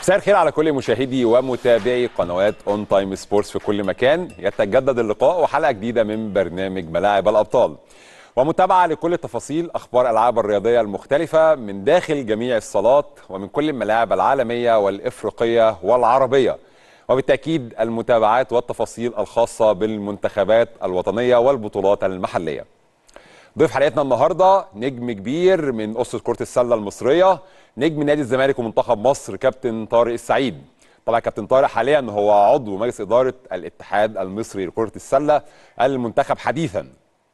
مساء الخير على كل مشاهدي ومتابعي قنوات اون تايم سبورتس في كل مكان يتجدد اللقاء وحلقه جديده من برنامج ملاعب الابطال ومتابعه لكل تفاصيل اخبار الالعاب الرياضيه المختلفه من داخل جميع الصالات ومن كل الملاعب العالميه والافريقيه والعربيه وبالتاكيد المتابعات والتفاصيل الخاصه بالمنتخبات الوطنيه والبطولات المحليه ضيف حلقتنا النهارده نجم كبير من اسره كره السله المصريه نجم نادي الزمالك ومنتخب مصر كابتن طارق السعيد طبعا كابتن طارق حاليا هو عضو مجلس اداره الاتحاد المصري لكره السله المنتخب حديثا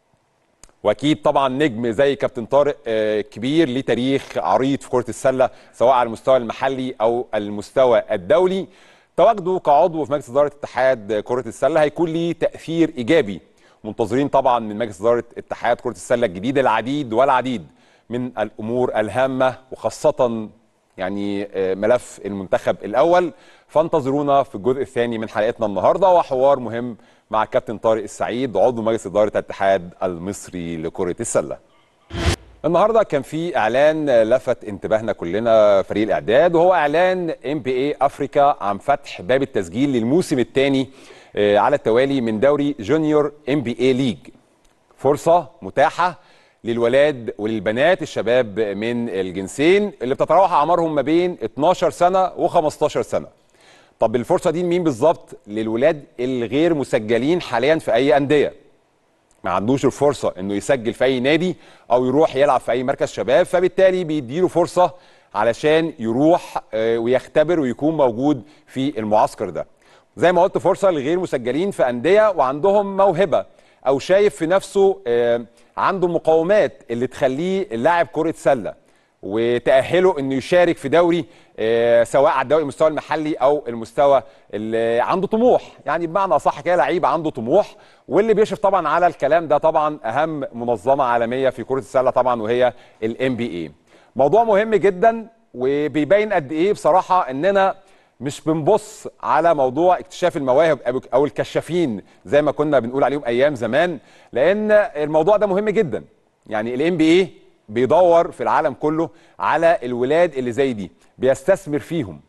واكيد طبعا نجم زي كابتن طارق آه، كبير ليه تاريخ عريض في كره السله سواء على المستوى المحلي او المستوى الدولي تواجده كعضو في مجلس اداره اتحاد كره السله هيكون ليه تاثير ايجابي منتظرين طبعا من مجلس اداره اتحاد كره السله الجديد العديد والعديد من الامور الهامه وخاصه يعني آه، ملف المنتخب الاول فانتظرونا في الجزء الثاني من حلقتنا النهارده وحوار مهم مع كابتن طارق السعيد عضو مجلس اداره الاتحاد المصري لكره السله. النهارده كان في اعلان لفت انتباهنا كلنا فريق الاعداد وهو اعلان ام بي اي افريكا عن فتح باب التسجيل للموسم الثاني على التوالي من دوري جونيور ام بي اي ليج. فرصه متاحه للولاد وللبنات الشباب من الجنسين اللي بتتراوح اعمارهم ما بين 12 سنه و15 سنه. طب الفرصه دي لمين بالظبط؟ للولاد الغير مسجلين حاليا في اي انديه. ما عندوش الفرصه انه يسجل في اي نادي او يروح يلعب في اي مركز شباب فبالتالي بيديله فرصه علشان يروح آه، ويختبر ويكون موجود في المعسكر ده. زي ما قلت فرصه لغير مسجلين في انديه وعندهم موهبه او شايف في نفسه آه، عنده المقومات اللي تخليه لاعب كره سله وتاهله انه يشارك في دوري آه، سواء على الدوري المستوى المحلي او المستوى اللي عنده طموح يعني بمعنى اصح كده لعيب عنده طموح واللي بيشرف طبعا على الكلام ده طبعا اهم منظمه عالميه في كره السله طبعا وهي الام بي اي موضوع مهم جدا وبيبين قد ايه بصراحه اننا مش بنبص على موضوع اكتشاف المواهب أو- او الكشافين زي ما كنا بنقول عليهم ايام زمان لان الموضوع ده مهم جدا يعني الام بي اي بيدور في العالم كله على الولاد اللي زي دي بيستثمر فيهم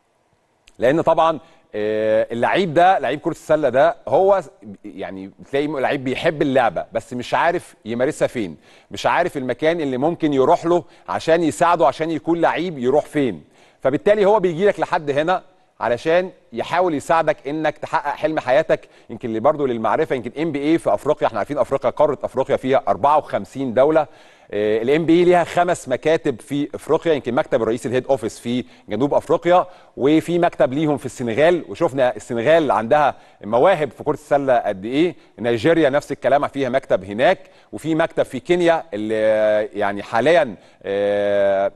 لان طبعا آه، اللعيب ده لعيب كره السله ده هو يعني تلاقي لعيب بيحب اللعبه بس مش عارف يمارسها فين مش عارف المكان اللي ممكن يروح له عشان يساعده عشان يكون لعيب يروح فين فبالتالي هو بيجي لك لحد هنا علشان يحاول يساعدك انك تحقق حلم حياتك يمكن اللي برضه للمعرفه يمكن ام بي اي في افريقيا احنا عارفين افريقيا قاره افريقيا فيها 54 دوله الام بي اي ليها خمس مكاتب في افريقيا يمكن مكتب الرئيس الهيد اوفيس في جنوب افريقيا وفي مكتب ليهم في السنغال وشفنا السنغال عندها مواهب في كره السله قد ايه نيجيريا نفس الكلام فيها مكتب هناك وفي مكتب في كينيا اللي يعني حاليا آه،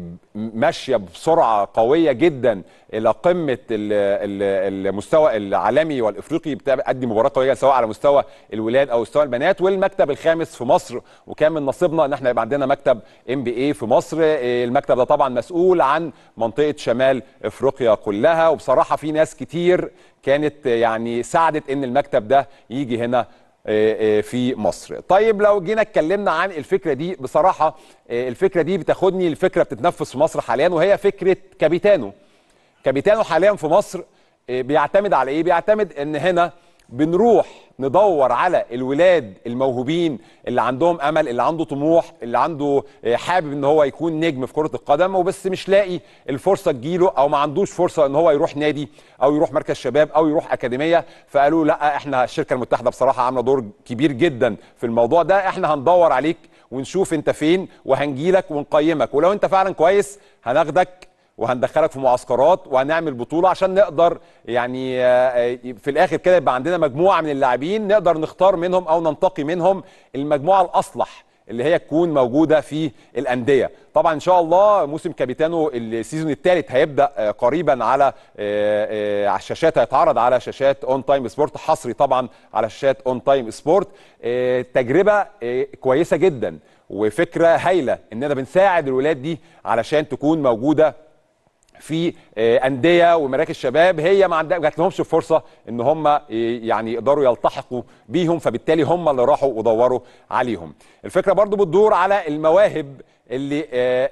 ماشيه بسرعه قويه جدا الى قمه ال- ال- المستوى العالمي والافريقي بتأدي مباراه قويه سواء على مستوى الولاد او مستوى البنات والمكتب الخامس في مصر وكان من نصيبنا ان احنا يبقى عندنا مكتب ام بي اي في مصر إيه، المكتب ده طبعا مسؤول عن منطقه شمال افريقيا كلها وبصراحه في ناس كتير كانت يعني ساعدت ان المكتب ده يجي هنا آه، آه، في مصر طيب لو جينا اتكلمنا عن الفكره دي بصراحه آه، الفكره دي بتاخدني الفكره بتتنفذ في مصر حاليا وهي فكره كابيتانو كابيتانو حاليا في مصر آه، بيعتمد على ايه بيعتمد ان هنا بنروح ندور على الولاد الموهوبين اللي عندهم امل اللي عنده طموح اللي عنده آه، حابب ان هو يكون نجم في كره القدم وبس مش لاقي الفرصه تجيله او ما عندوش فرصه ان هو يروح نادي او يروح مركز شباب او يروح اكاديميه فقالوا لا احنا الشركه المتحده بصراحه عامله دور كبير جدا في الموضوع ده احنا هندور عليك ونشوف انت فين وهنجيلك ونقيمك ولو انت فعلا كويس هناخدك وهندخلك في معسكرات وهنعمل بطوله عشان نقدر يعني آه، في الاخر كده يبقى عندنا مجموعه من اللاعبين نقدر نختار منهم او ننتقي منهم المجموعه الاصلح اللي هي تكون موجوده في الانديه طبعا ان شاء الله موسم كابيتانو السيزون الثالث هيبدا آه، قريبا على آه، آه، على الشاشات هيتعرض على شاشات اون تايم سبورت حصري طبعا على شاشات اون تايم سبورت آه، تجربه آه، كويسه جدا وفكره هايله اننا بنساعد الولاد دي علشان تكون موجوده في انديه ومراكز شباب هي ما عندها جات لهمش فرصه ان هم يعني يقدروا يلتحقوا بيهم فبالتالي هم اللي راحوا ودوروا عليهم الفكره برضو بتدور على المواهب اللي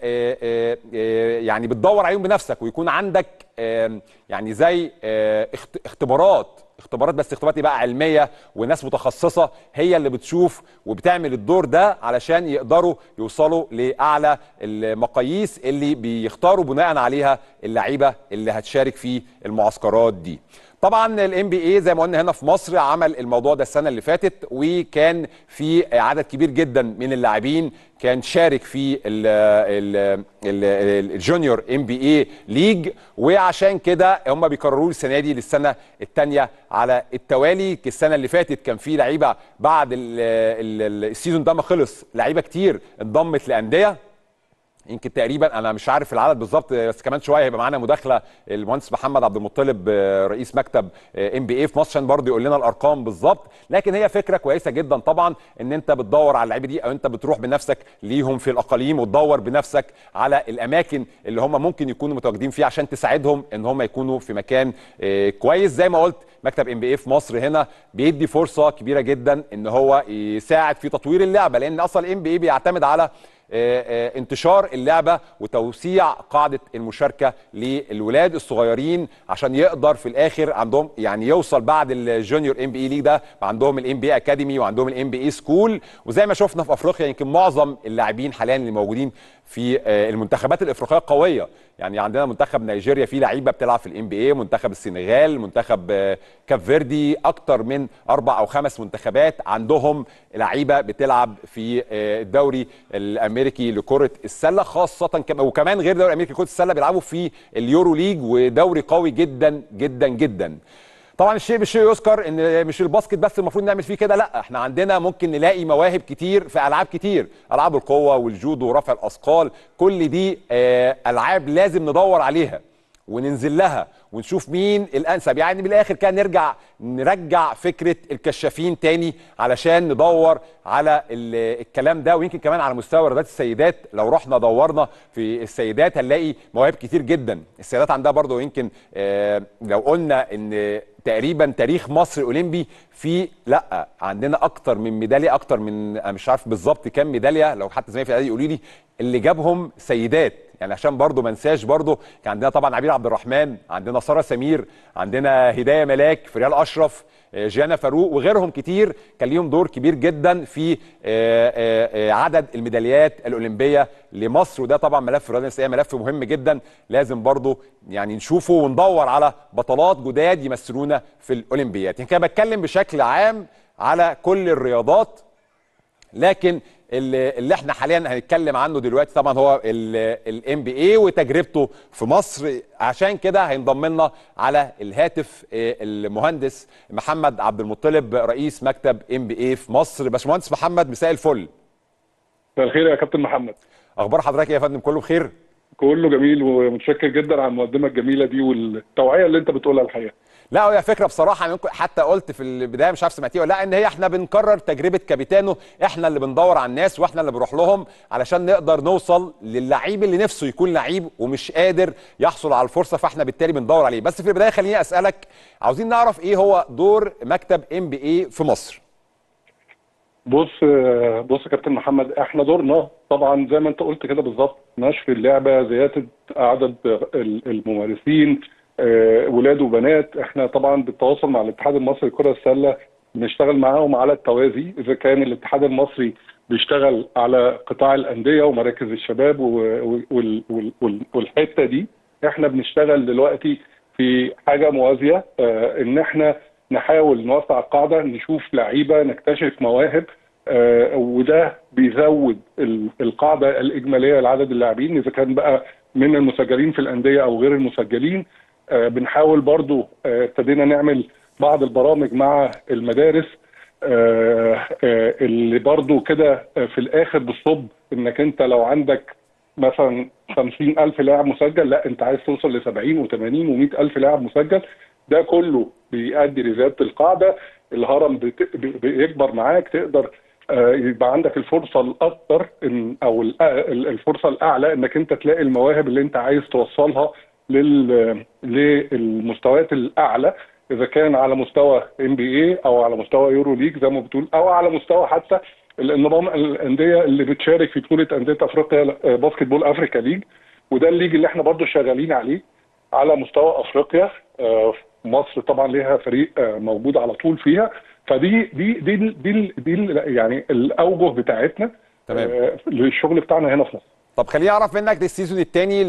يعني بتدور عليهم بنفسك ويكون عندك يعني زي اختبارات اختبارات بس اختبارات ايه بقى علميه وناس متخصصه هي اللي بتشوف وبتعمل الدور ده علشان يقدروا يوصلوا لاعلى المقاييس اللي بيختاروا بناء عليها اللعيبه اللي هتشارك في المعسكرات دي. طبعا الام بي اي زي ما قلنا هنا في مصر عمل الموضوع ده السنه اللي فاتت وكان في عدد كبير جدا من اللاعبين كان شارك في الجونيور ام بي اي ليج وعشان كده هم بيكرروا السنه دي للسنه الثانيه على التوالي السنه اللي فاتت كان في لعيبه بعد السيزون ده ما خلص لعيبه كتير انضمت لانديه يمكن تقريبا انا مش عارف العدد بالظبط بس كمان شويه هيبقى معانا مداخله المهندس محمد عبد المطلب رئيس مكتب ام بي اي في مصر عشان برضه يقول لنا الارقام بالظبط لكن هي فكره كويسه جدا طبعا ان انت بتدور على اللعيبه دي او انت بتروح بنفسك ليهم في الاقاليم وتدور بنفسك على الاماكن اللي هم ممكن يكونوا متواجدين فيها عشان تساعدهم ان هم يكونوا في مكان كويس زي ما قلت مكتب ام بي اي في مصر هنا بيدي فرصه كبيره جدا ان هو يساعد في تطوير اللعبه لان اصلا الام بي اي بيعتمد على انتشار اللعبه وتوسيع قاعده المشاركه للولاد الصغيرين عشان يقدر في الاخر عندهم يعني يوصل بعد الجونيور ام بي اي ليج ده عندهم الام بي اي اكاديمي وعندهم الام بي اي سكول وزي ما شفنا في افريقيا يمكن معظم اللاعبين حاليا اللي موجودين في المنتخبات الافريقيه قويه يعني عندنا منتخب نيجيريا فيه لعيبه بتلعب في الام بي اي منتخب السنغال منتخب كاب فيردي اكتر من اربع او خمس منتخبات عندهم لعيبه بتلعب في الدوري الامريكي لكره السله خاصه وكمان غير الدوري الامريكي لكره السله بيلعبوا في اليورو ليج ودوري قوي جدا جدا جدا طبعا الشيء بالشيء يذكر ان مش الباسكت بس المفروض نعمل فيه كده لا احنا عندنا ممكن نلاقي مواهب كتير في العاب كتير العاب القوه والجودو ورفع الاثقال كل دي العاب لازم ندور عليها وننزل لها ونشوف مين الانسب يعني من الاخر كده نرجع نرجع فكره الكشافين تاني علشان ندور على الكلام ده ويمكن كمان على مستوى رياضات السيدات لو رحنا دورنا في السيدات هنلاقي مواهب كتير جدا السيدات عندها برضو يمكن آه لو قلنا ان تقريبا تاريخ مصر الاولمبي في لا عندنا اكتر من ميداليه اكتر من انا مش عارف بالظبط كام ميداليه لو حتى زمايلي في الاعداد يقولوا لي اللي جابهم سيدات يعني عشان برضه ما انساش برضه كان عندنا طبعا عبير عبد الرحمن عندنا ساره سمير عندنا هدايه ملاك فريال اشرف جانا فاروق وغيرهم كتير كان ليهم دور كبير جدا في عدد الميداليات الاولمبيه لمصر وده طبعا ملف الرياضه النسائيه ملف مهم جدا لازم برضه يعني نشوفه وندور على بطلات جداد يمثلونا في الاولمبيات يعني كده بتكلم بشكل عام على كل الرياضات لكن اللي, اللي احنا حاليا هنتكلم عنه دلوقتي طبعا هو الام بي اي وتجربته في مصر عشان كده هينضم لنا على الهاتف المهندس محمد عبد المطلب رئيس مكتب ام بي اي في مصر باشمهندس محمد مساء الفل مساء الخير يا كابتن محمد اخبار حضرتك يا فندم كله بخير كله جميل ومتشكر جدا على المقدمه الجميله دي والتوعيه اللي انت بتقولها الحقيقه لا هي فكره بصراحه ممكن حتى قلت في البدايه مش عارف سمعتيه ولا لا ان هي احنا بنكرر تجربه كابيتانو احنا اللي بندور على الناس واحنا اللي بنروح لهم علشان نقدر نوصل للعيب اللي نفسه يكون لعيب ومش قادر يحصل على الفرصه فاحنا بالتالي بندور عليه بس في البدايه خليني اسالك عاوزين نعرف ايه هو دور مكتب ام بي اي في مصر بص بص يا كابتن محمد احنا دورنا طبعا زي ما انت قلت كده بالظبط نشر اللعبه زياده عدد الممارسين ولاد وبنات احنا طبعا بالتواصل مع الاتحاد المصري لكره السله بنشتغل معاهم على التوازي اذا كان الاتحاد المصري بيشتغل على قطاع الانديه ومراكز الشباب والحته دي احنا بنشتغل دلوقتي في حاجه موازيه اه ان احنا نحاول نوسع القاعده نشوف لعيبه نكتشف مواهب اه وده بيزود القاعده الاجماليه لعدد اللاعبين اذا كان بقى من المسجلين في الانديه او غير المسجلين آه بنحاول برضو ابتدينا آه نعمل بعض البرامج مع المدارس آه اللي برضو كده في الاخر بالصب انك انت لو عندك مثلا 50 ألف لاعب مسجل لا انت عايز توصل ل 70 و80 و100 ألف لاعب مسجل ده كله بيؤدي لزياده القاعده الهرم بيكبر معاك تقدر يبقى عندك الفرصه الاكثر او الفرصه الاعلى انك انت تلاقي المواهب اللي انت عايز توصلها لل للمستويات الاعلى اذا كان على مستوى ام بي اي او على مستوى يورو ليج زي ما بتقول او على مستوى حتى النظام الانديه اللي بتشارك في بطوله انديه افريقيا آه، باسكت بول افريكا ليج وده الليج اللي احنا برضو شغالين عليه على مستوى افريقيا آه، مصر طبعا ليها فريق آه، موجود على طول فيها فدي دي دي دي, دي, دي يعني الاوجه بتاعتنا تمام. آه، للشغل بتاعنا هنا في مصر طب خليني اعرف منك السيزون الثاني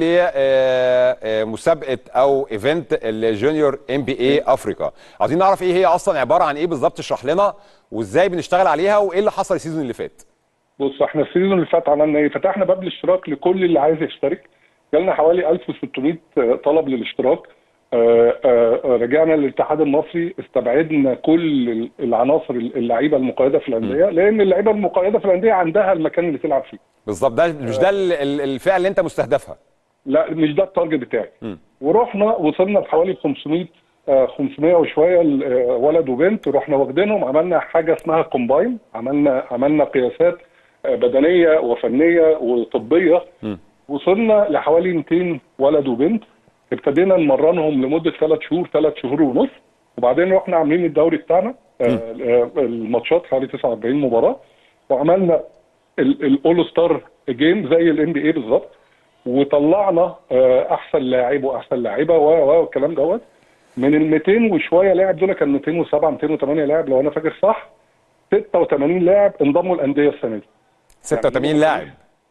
لمسابقه او ايفنت الجونيور ام بي اي افريكا عايزين نعرف ايه هي اصلا عباره عن ايه بالظبط اشرح لنا وازاي بنشتغل عليها وايه اللي حصل السيزون اللي فات بص احنا السيزون اللي فات عملنا ايه؟ فتحنا باب الاشتراك لكل اللي عايز يشترك جالنا حوالي 1600 طلب للاشتراك آه، آه، آه، رجعنا للاتحاد المصري استبعدنا كل العناصر اللعيبه المقيده في الانديه لان اللعيبه المقيده في الانديه عندها المكان اللي تلعب فيه بالظبط ده مش ده ال- ال- الفئه اللي انت مستهدفها لا مش ده التارجت بتاعي م. ورحنا وصلنا لحوالي 500 آه، 500 وشويه ال- آه، ولد وبنت رحنا واخدينهم عملنا حاجه اسمها كومباين عملنا عملنا قياسات آه، بدنيه وفنيه وطبيه م. وصلنا لحوالي 200 ولد وبنت ابتدينا نمرنهم لمده ثلاث شهور ثلاث شهور ونص وبعدين رحنا عاملين الدوري بتاعنا آه، آه، الماتشات حوالي 49 مباراه وعملنا الاول ستار جيم زي الام بي اي بالظبط وطلعنا آه، احسن لاعب واحسن لاعيبه و و والكلام دوت من ال 200 وشويه لاعب دول كان 207 208 لاعب لو انا فاكر صح 86 لاعب انضموا الانديه السنه دي 86 لاعب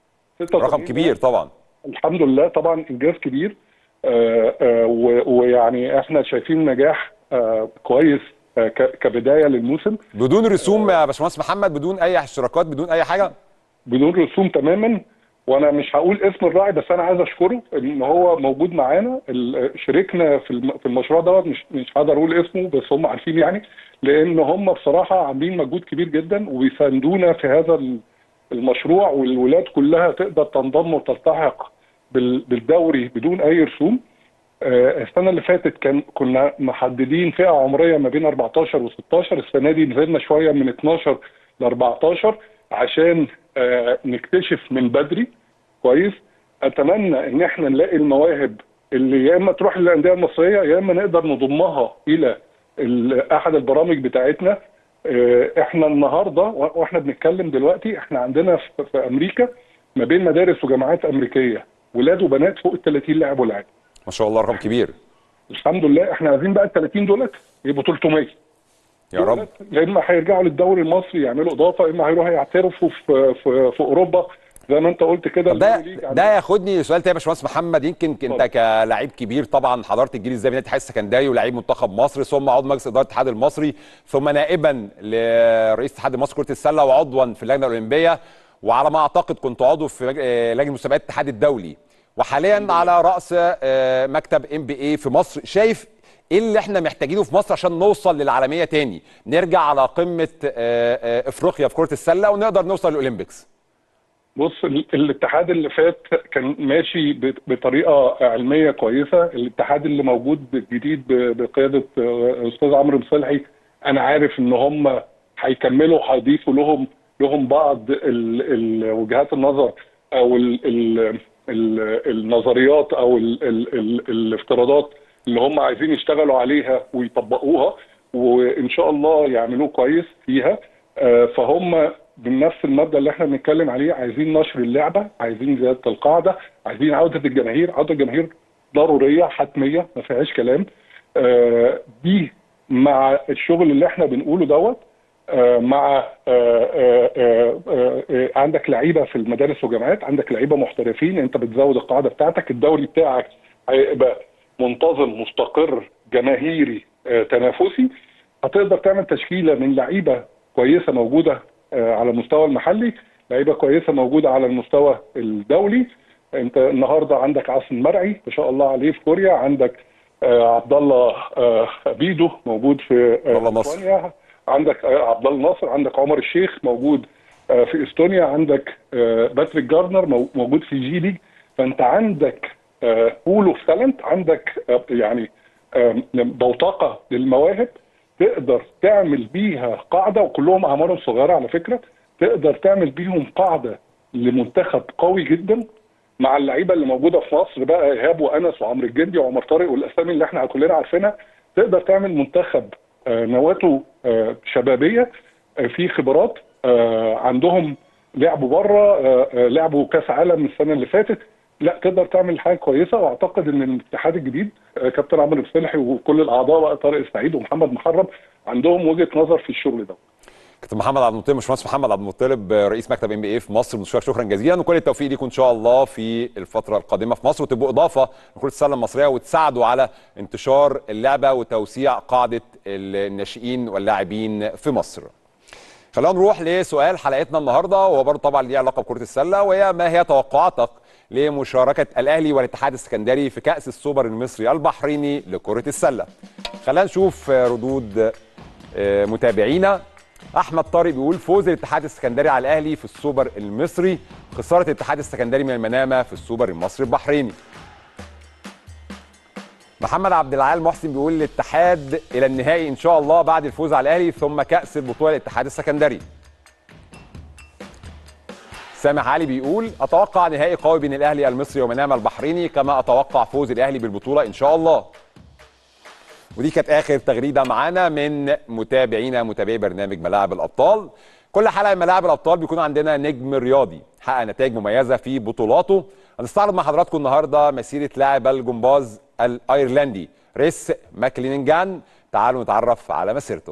86 رقم كبير طبعا الحمد لله طبعا انجاز كبير آه، آه، و- ويعني احنا شايفين نجاح آه، كويس آه، ك- كبدايه للموسم بدون رسوم يا باشمهندس محمد بدون اي اشتراكات بدون اي حاجه بدون رسوم تماما وانا مش هقول اسم الراعي بس انا عايز اشكره ان هو موجود معانا ال- شريكنا في الم- في المشروع دوت مش مش هقدر اقول اسمه بس هم عارفين يعني لان هم بصراحه عاملين مجهود كبير جدا وبيساندونا في هذا ال- المشروع والولاد كلها تقدر تنضم وتلتحق بال- بالدوري بدون اي رسوم آه، السنه اللي فاتت كان كنا محددين فئه عمريه ما بين 14 و16 السنه دي نزلنا شويه من 12 ل 14 عشان آه، نكتشف من بدري كويس اتمنى ان احنا نلاقي المواهب اللي يا اما تروح للانديه المصريه يا اما نقدر نضمها الى ال- احد البرامج بتاعتنا آه، احنا النهارده و- واحنا بنتكلم دلوقتي احنا عندنا في في امريكا ما بين مدارس وجامعات امريكيه ولاد وبنات فوق ال 30 لاعب ولاعب ما شاء الله رقم كبير الحمد لله احنا عايزين بقى ال 30 دولت يبقوا 300 يا رب يا اما هيرجعوا للدوري المصري يعملوا اضافه يا اما هيروحوا يعترفوا في في في اوروبا زي ما انت قلت كده طب ده اليورو ليج ده ياخدني سؤال تاني يا باشمهندس محمد يمكن انت كلاعب كبير طبعا حضرت الجيل ازاي من الاتحاد السكندري ولاعيب منتخب مصر ثم عضو مجلس اداره الاتحاد المصري ثم نائبا لرئيس اتحاد مصر كره السله وعضوا في اللجنه الاولمبيه وعلى ما اعتقد كنت عضو في مج- آه، لجنه مسابقات الاتحاد الدولي وحاليا على راس آه، مكتب ام بي اي في مصر شايف ايه اللي احنا محتاجينه في مصر عشان نوصل للعالميه تاني نرجع على قمه آه، آه، افريقيا في كره السله ونقدر نوصل للاولمبيكس بص ال- الاتحاد اللي فات كان ماشي ب- بطريقه علميه كويسه الاتحاد اللي موجود الجديد ب- بقياده آه، استاذ عمرو مصلحي انا عارف ان هم هيكملوا هيضيفوا لهم لهم بعض ال- ال- وجهات النظر او ال ال ال النظريات او ال ال ال الافتراضات اللي هم عايزين يشتغلوا عليها ويطبقوها وان شاء الله يعملوه كويس فيها آه، فهم بنفس المبدا اللي احنا بنتكلم عليه عايزين نشر اللعبه عايزين زياده القاعده عايزين عوده الجماهير عوده الجماهير ضروريه حتميه ما فيهاش كلام آه، دي مع الشغل اللي احنا بنقوله دوت آه، مع آه، آه، آه، آه، آه، عندك لعيبه في المدارس والجامعات عندك لعيبه محترفين انت بتزود القاعده بتاعتك الدوري بتاعك هيبقى منتظم مستقر جماهيري آه، تنافسي هتقدر تعمل تشكيله من لعيبه كويسه موجوده آه، على المستوى المحلي لعيبه كويسه موجوده على المستوى الدولي انت النهارده عندك عاصم مرعي ما شاء الله عليه في كوريا عندك آه، عبد الله آه، بيدو موجود في آه، عبد الله نصر. إسبانيا. عندك آه، عبد الله ناصر عندك عمر الشيخ موجود آه، في استونيا عندك آه، باتريك جارنر مو- موجود في جي ليج فانت عندك بول اوف تالنت عندك آه، يعني آه، بوتقه للمواهب تقدر تعمل بيها قاعده وكلهم اعمارهم صغيره على فكره تقدر تعمل بيهم قاعده لمنتخب قوي جدا مع اللعيبه اللي موجوده في مصر بقى ايهاب وانس وعمرو الجندي وعمر طارق والاسامي اللي احنا كلنا عارفينها تقدر تعمل منتخب آه، نواته آه، شبابيه آه، في خبرات آه، عندهم لعبوا بره آه، آه، لعبوا كاس عالم السنه اللي فاتت لا تقدر تعمل حاجه كويسه واعتقد ان الاتحاد الجديد آه، كابتن عمرو بصلحي وكل الاعضاء بقى طارق السعيد ومحمد محرم عندهم وجهه نظر في الشغل ده كابتن محمد عبد المطلب باشمهندس محمد عبد المطلب رئيس مكتب ام بي اي في مصر بنشكرك شكرا جزيلا وكل التوفيق ليكم ان شاء الله في الفتره القادمه في مصر وتبقوا اضافه لكره السله المصريه وتساعدوا على انتشار اللعبه وتوسيع قاعده الناشئين واللاعبين في مصر. خلينا نروح لسؤال حلقتنا النهارده وهو برضه طبعا ليه علاقه بكره السله وهي ما هي توقعاتك لمشاركه الاهلي والاتحاد السكندري في كاس السوبر المصري البحريني لكره السله. خلينا نشوف ردود آه، متابعينا احمد طارق بيقول فوز الاتحاد السكندري على الاهلي في السوبر المصري خساره الاتحاد السكندري من المنامه في السوبر المصري البحريني محمد عبد العال محسن بيقول الاتحاد الى النهائي ان شاء الله بعد الفوز على الاهلي ثم كاس البطوله الاتحاد السكندري سامح علي بيقول اتوقع نهائي قوي بين الاهلي المصري ومنامه البحريني كما اتوقع فوز الاهلي بالبطوله ان شاء الله ودي كانت اخر تغريده معانا من متابعينا متابعي برنامج ملاعب الابطال كل حلقه من ملاعب الابطال بيكون عندنا نجم رياضي حقق نتائج مميزه في بطولاته هنستعرض مع حضراتكم النهارده مسيره لاعب الجمباز الايرلندي ريس ماكلينجان تعالوا نتعرف على مسيرته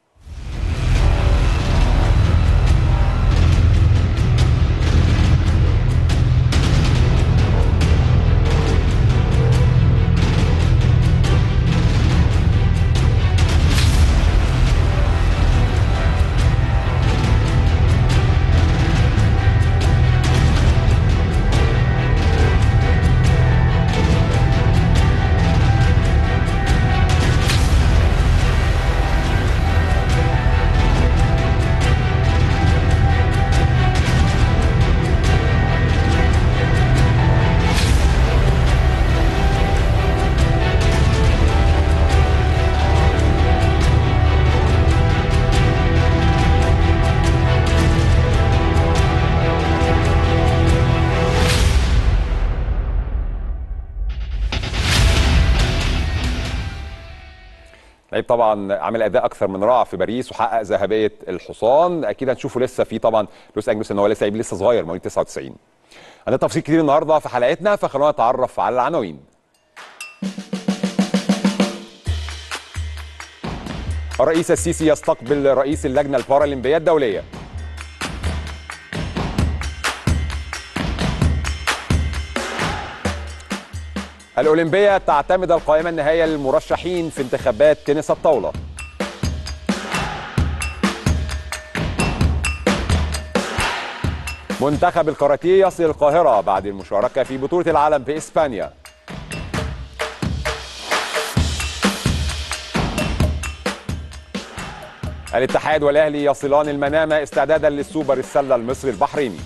لعيب طبعا عمل اداء اكثر من رائع في باريس وحقق ذهبيه الحصان اكيد هنشوفه لسه في طبعا لوس انجلوس ان هو لسه لعيب لسه صغير مواليد 99 عندنا تفاصيل كتير النهارده في حلقتنا فخلونا نتعرف على العناوين الرئيس السيسي يستقبل رئيس اللجنه البارالمبيه الدوليه الأولمبية تعتمد القائمة النهائية للمرشحين في انتخابات تنس الطاولة منتخب الكاراتيه يصل القاهرة بعد المشاركة في بطولة العالم في إسبانيا الاتحاد والأهلي يصلان المنامة استعدادا للسوبر السلة المصري البحريني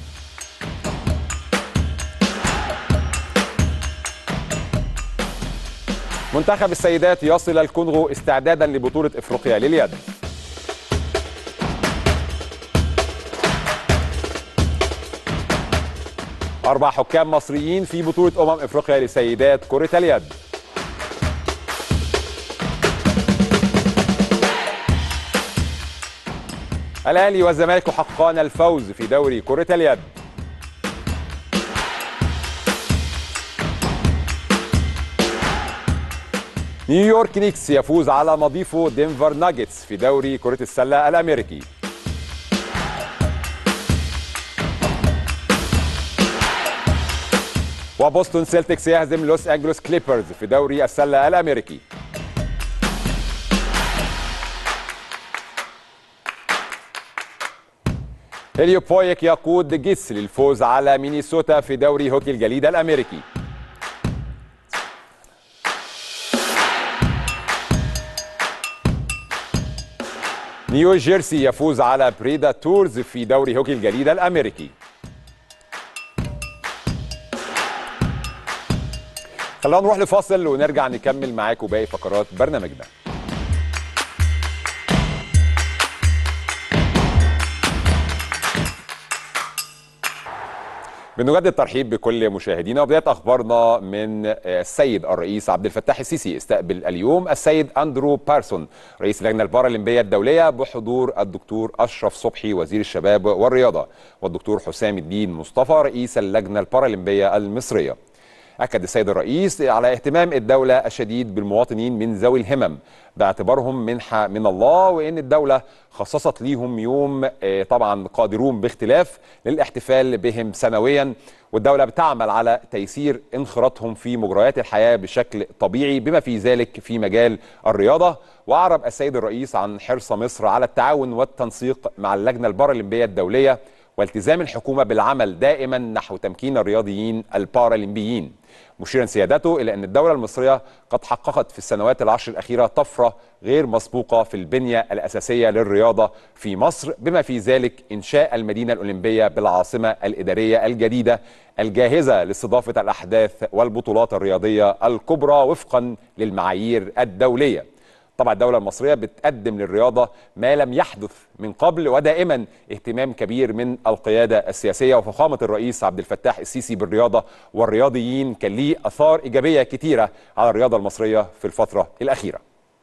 منتخب السيدات يصل الكونغو استعدادا لبطولة افريقيا لليد أربع حكام مصريين في بطولة أمم افريقيا لسيدات كرة اليد الأهلي والزمالك يحققان الفوز في دوري كرة اليد نيويورك نيكس يفوز على مضيفه دنفر ناجتس في دوري كرة السلة الأمريكي وبوسطن سيلتكس يهزم لوس أنجلوس كليبرز في دوري السلة الأمريكي هيليو بويك يقود جيس للفوز على مينيسوتا في دوري هوكي الجليد الأمريكي نيو جيرسي يفوز على بريدا تورز في دوري هوكي الجليدة الأمريكي خلونا نروح لفاصل ونرجع نكمل معاكم باقي فقرات برنامجنا بنجدد الترحيب بكل مشاهدينا وبدايه اخبارنا من السيد الرئيس عبد الفتاح السيسي استقبل اليوم السيد اندرو بارسون رئيس اللجنه البارالمبيه الدوليه بحضور الدكتور اشرف صبحي وزير الشباب والرياضه والدكتور حسام الدين مصطفى رئيس اللجنه البارالمبيه المصريه. أكد السيد الرئيس على اهتمام الدولة الشديد بالمواطنين من ذوي الهمم باعتبارهم منحة من الله وإن الدولة خصصت ليهم يوم طبعا قادرون باختلاف للاحتفال بهم سنويا والدولة بتعمل على تيسير انخراطهم في مجريات الحياة بشكل طبيعي بما في ذلك في مجال الرياضة وأعرب السيد الرئيس عن حرص مصر على التعاون والتنسيق مع اللجنة البارالمبية الدولية والتزام الحكومة بالعمل دائما نحو تمكين الرياضيين البارالمبيين مشيرا سيادته الى ان الدوله المصريه قد حققت في السنوات العشر الاخيره طفره غير مسبوقه في البنيه الاساسيه للرياضه في مصر بما في ذلك انشاء المدينه الاولمبيه بالعاصمه الاداريه الجديده الجاهزه لاستضافه الاحداث والبطولات الرياضيه الكبرى وفقا للمعايير الدوليه. طبعا الدولة المصرية بتقدم للرياضة ما لم يحدث من قبل ودائما اهتمام كبير من القيادة السياسية وفخامة الرئيس عبد الفتاح السيسي بالرياضة والرياضيين كان ليه أثار إيجابية كتيرة على الرياضة المصرية في الفترة الأخيرة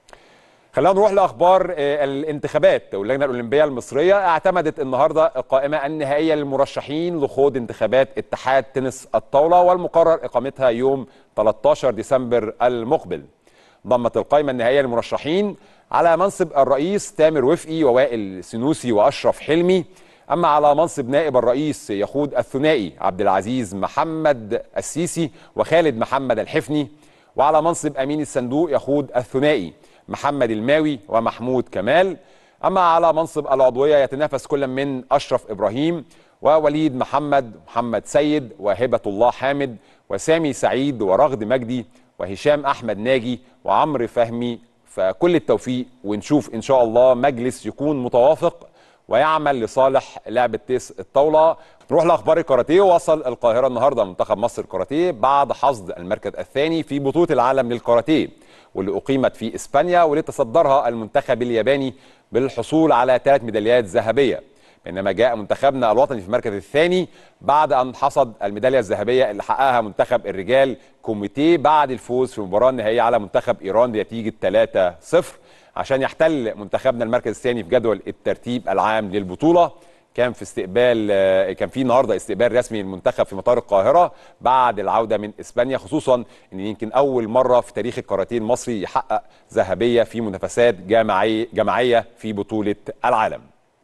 خلينا نروح لاخبار الانتخابات واللجنه الاولمبيه المصريه اعتمدت النهارده القائمه النهائيه للمرشحين لخوض انتخابات اتحاد تنس الطاوله والمقرر اقامتها يوم 13 ديسمبر المقبل ضمت القائمة النهائية للمرشحين على منصب الرئيس تامر وفقي ووائل سنوسي وأشرف حلمي أما على منصب نائب الرئيس يخوض الثنائي عبد العزيز محمد السيسي وخالد محمد الحفني وعلى منصب أمين الصندوق يخوض الثنائي محمد الماوي ومحمود كمال أما على منصب العضوية يتنافس كل من أشرف إبراهيم ووليد محمد محمد سيد وهبة الله حامد وسامي سعيد ورغد مجدي وهشام احمد ناجي وعمرو فهمي فكل التوفيق ونشوف ان شاء الله مجلس يكون متوافق ويعمل لصالح لعبه تيس الطاوله نروح لاخبار الكاراتيه وصل القاهره النهارده منتخب مصر الكاراتيه بعد حصد المركز الثاني في بطوله العالم للكاراتيه واللي اقيمت في اسبانيا واللي تصدرها المنتخب الياباني بالحصول على ثلاث ميداليات ذهبيه بينما جاء منتخبنا الوطني في المركز الثاني بعد ان حصد الميداليه الذهبيه اللي حققها منتخب الرجال كوميتيه بعد الفوز في المباراه النهائيه على منتخب ايران بنتيجه 3-0 عشان يحتل منتخبنا المركز الثاني في جدول الترتيب العام للبطوله كان في استقبال كان في النهارده استقبال رسمي للمنتخب في مطار القاهره بعد العوده من اسبانيا خصوصا ان يمكن اول مره في تاريخ الكاراتيه المصري يحقق ذهبيه في منافسات جماعيه جماعيه في بطوله العالم.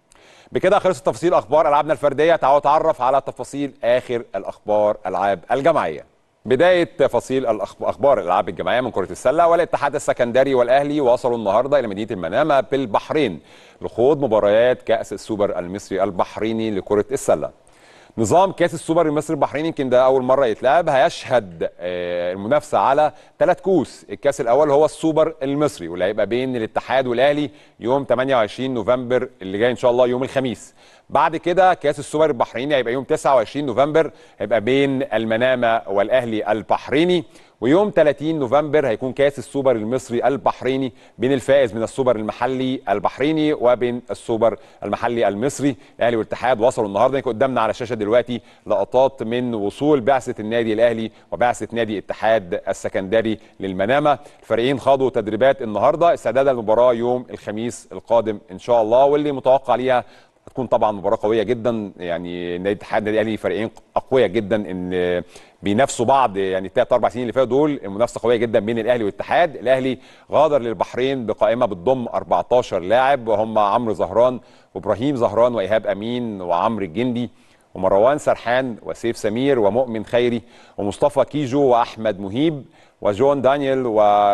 بكده خلصت تفاصيل اخبار العابنا الفرديه تعالوا نتعرف على تفاصيل اخر الاخبار العاب الجماعيه بدايه تفاصيل اخبار الالعاب الجماعيه من كره السله والاتحاد السكندري والاهلي وصلوا النهارده الى مدينه المنامه بالبحرين لخوض مباريات كاس السوبر المصري البحريني لكره السله نظام كاس السوبر المصري البحريني يمكن ده اول مره يتلعب هيشهد المنافسه على ثلاث كؤوس الكاس الاول هو السوبر المصري واللي هيبقى بين الاتحاد والاهلي يوم 28 نوفمبر اللي جاي ان شاء الله يوم الخميس بعد كده كاس السوبر البحريني هيبقى يوم 29 نوفمبر هيبقى بين المنامه والاهلي البحريني ويوم 30 نوفمبر هيكون كاس السوبر المصري البحريني بين الفائز من السوبر المحلي البحريني وبين السوبر المحلي المصري الاهلي والاتحاد وصلوا النهارده يكون قدامنا على الشاشه دلوقتي لقطات من وصول بعثه النادي الاهلي وبعثه نادي اتحاد السكندري للمنامه الفريقين خاضوا تدريبات النهارده استعدادا للمباراه يوم الخميس القادم ان شاء الله واللي متوقع ليها هتكون طبعا مباراه قويه جدا يعني نادي الاتحاد النادي الاهلي فريقين اقوياء جدا ان بينافسوا بعض يعني الثلاث اربع سنين اللي فاتوا دول المنافسه قويه جدا بين الاهلي والاتحاد الاهلي غادر للبحرين بقائمه بتضم 14 لاعب وهم عمرو زهران وابراهيم زهران وايهاب امين وعمرو الجندي ومروان سرحان وسيف سمير ومؤمن خيري ومصطفى كيجو واحمد مهيب وجون دانيال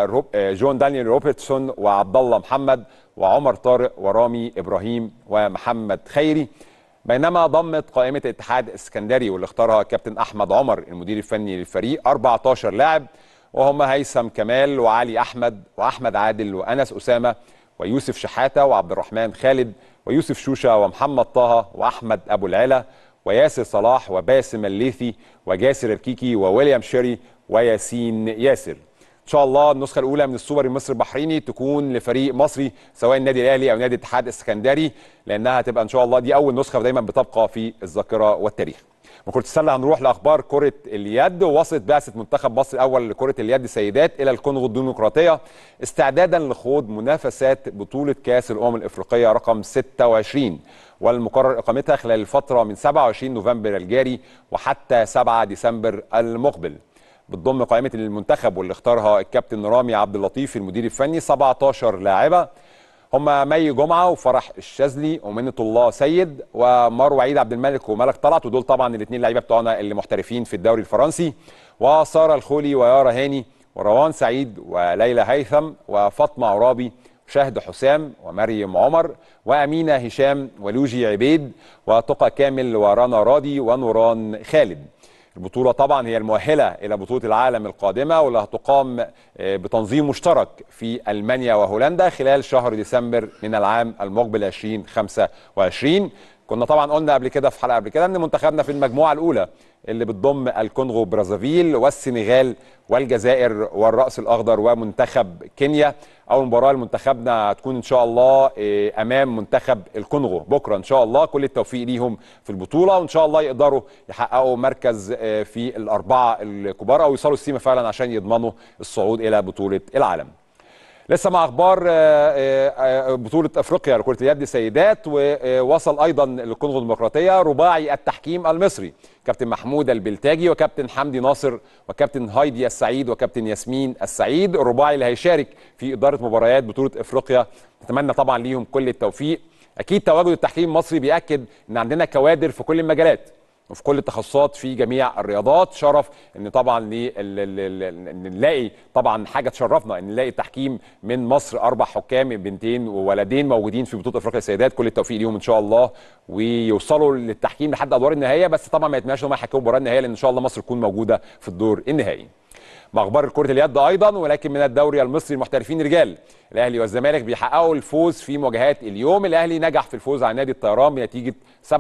وجون دانيال روبرتسون وعبد الله محمد وعمر طارق ورامي ابراهيم ومحمد خيري بينما ضمت قائمه الاتحاد السكندري واللي اختارها كابتن احمد عمر المدير الفني للفريق 14 لاعب وهم هيثم كمال وعلي احمد واحمد عادل وانس اسامه ويوسف شحاته وعبد الرحمن خالد ويوسف شوشه ومحمد طه واحمد ابو العلا وياسر صلاح وباسم الليثي وجاسر الكيكي وويليام شيري وياسين ياسر ان شاء الله النسخه الاولى من السوبر المصري البحريني تكون لفريق مصري سواء النادي الاهلي او نادي الاتحاد السكندري لانها هتبقى ان شاء الله دي اول نسخه ودايما بتبقى في الذاكره والتاريخ من كره السله هنروح لاخبار كره اليد وصلت بعثه منتخب مصر الاول لكره اليد سيدات الى الكونغو الديمقراطيه استعدادا لخوض منافسات بطوله كاس الامم الافريقيه رقم 26 والمقرر اقامتها خلال الفتره من 27 نوفمبر الجاري وحتى 7 ديسمبر المقبل بتضم قائمه المنتخب واللي اختارها الكابتن رامي عبد اللطيف المدير الفني 17 لاعبه هم مي جمعه وفرح الشاذلي ومنة الله سيد ومروه عيد عبد الملك وملك طلعت ودول طبعا الاثنين لعيبه بتوعنا اللي محترفين في الدوري الفرنسي وساره الخولي ويارا هاني وروان سعيد وليلى هيثم وفاطمه عرابي شهد حسام ومريم عمر وامينه هشام ولوجي عبيد وتقى كامل ورنا راضي ونوران خالد البطولة طبعا هي المؤهلة إلى بطولة العالم القادمة واللي هتقام بتنظيم مشترك في ألمانيا وهولندا خلال شهر ديسمبر من العام المقبل 2025 كنا طبعا قلنا قبل كده في حلقة قبل كده أن منتخبنا في المجموعة الأولى اللي بتضم الكونغو برازافيل والسنغال والجزائر والرأس الأخضر ومنتخب كينيا أول مباراة لمنتخبنا هتكون إن شاء الله أمام منتخب الكونغو بكرة إن شاء الله كل التوفيق ليهم في البطولة وإن شاء الله يقدروا يحققوا مركز في الأربعة الكبار أو يوصلوا السيما فعلا عشان يضمنوا الصعود إلى بطولة العالم لسه مع اخبار بطوله افريقيا لكره اليد سيدات ووصل ايضا للكونغو الديمقراطيه رباعي التحكيم المصري كابتن محمود البلتاجي وكابتن حمدي ناصر وكابتن هايدي السعيد وكابتن ياسمين السعيد الرباعي اللي هيشارك في اداره مباريات بطوله افريقيا نتمنى طبعا ليهم كل التوفيق اكيد تواجد التحكيم المصري بياكد ان عندنا كوادر في كل المجالات وفي كل التخصصات في جميع الرياضات شرف ان طبعا نلاقي طبعا حاجه تشرفنا ان نلاقي تحكيم من مصر اربع حكام بنتين وولدين موجودين في بطوله افريقيا السيدات كل التوفيق ليهم ان شاء الله ويوصلوا للتحكيم لحد ادوار النهائيه بس طبعا ما يتمناش ان هم يحكموا المباراه النهائيه لان ان شاء الله مصر تكون موجوده في الدور النهائي مع اخبار كره اليد ايضا ولكن من الدوري المصري المحترفين رجال الاهلي والزمالك بيحققوا الفوز في مواجهات اليوم الاهلي نجح في الفوز على نادي الطيران بنتيجه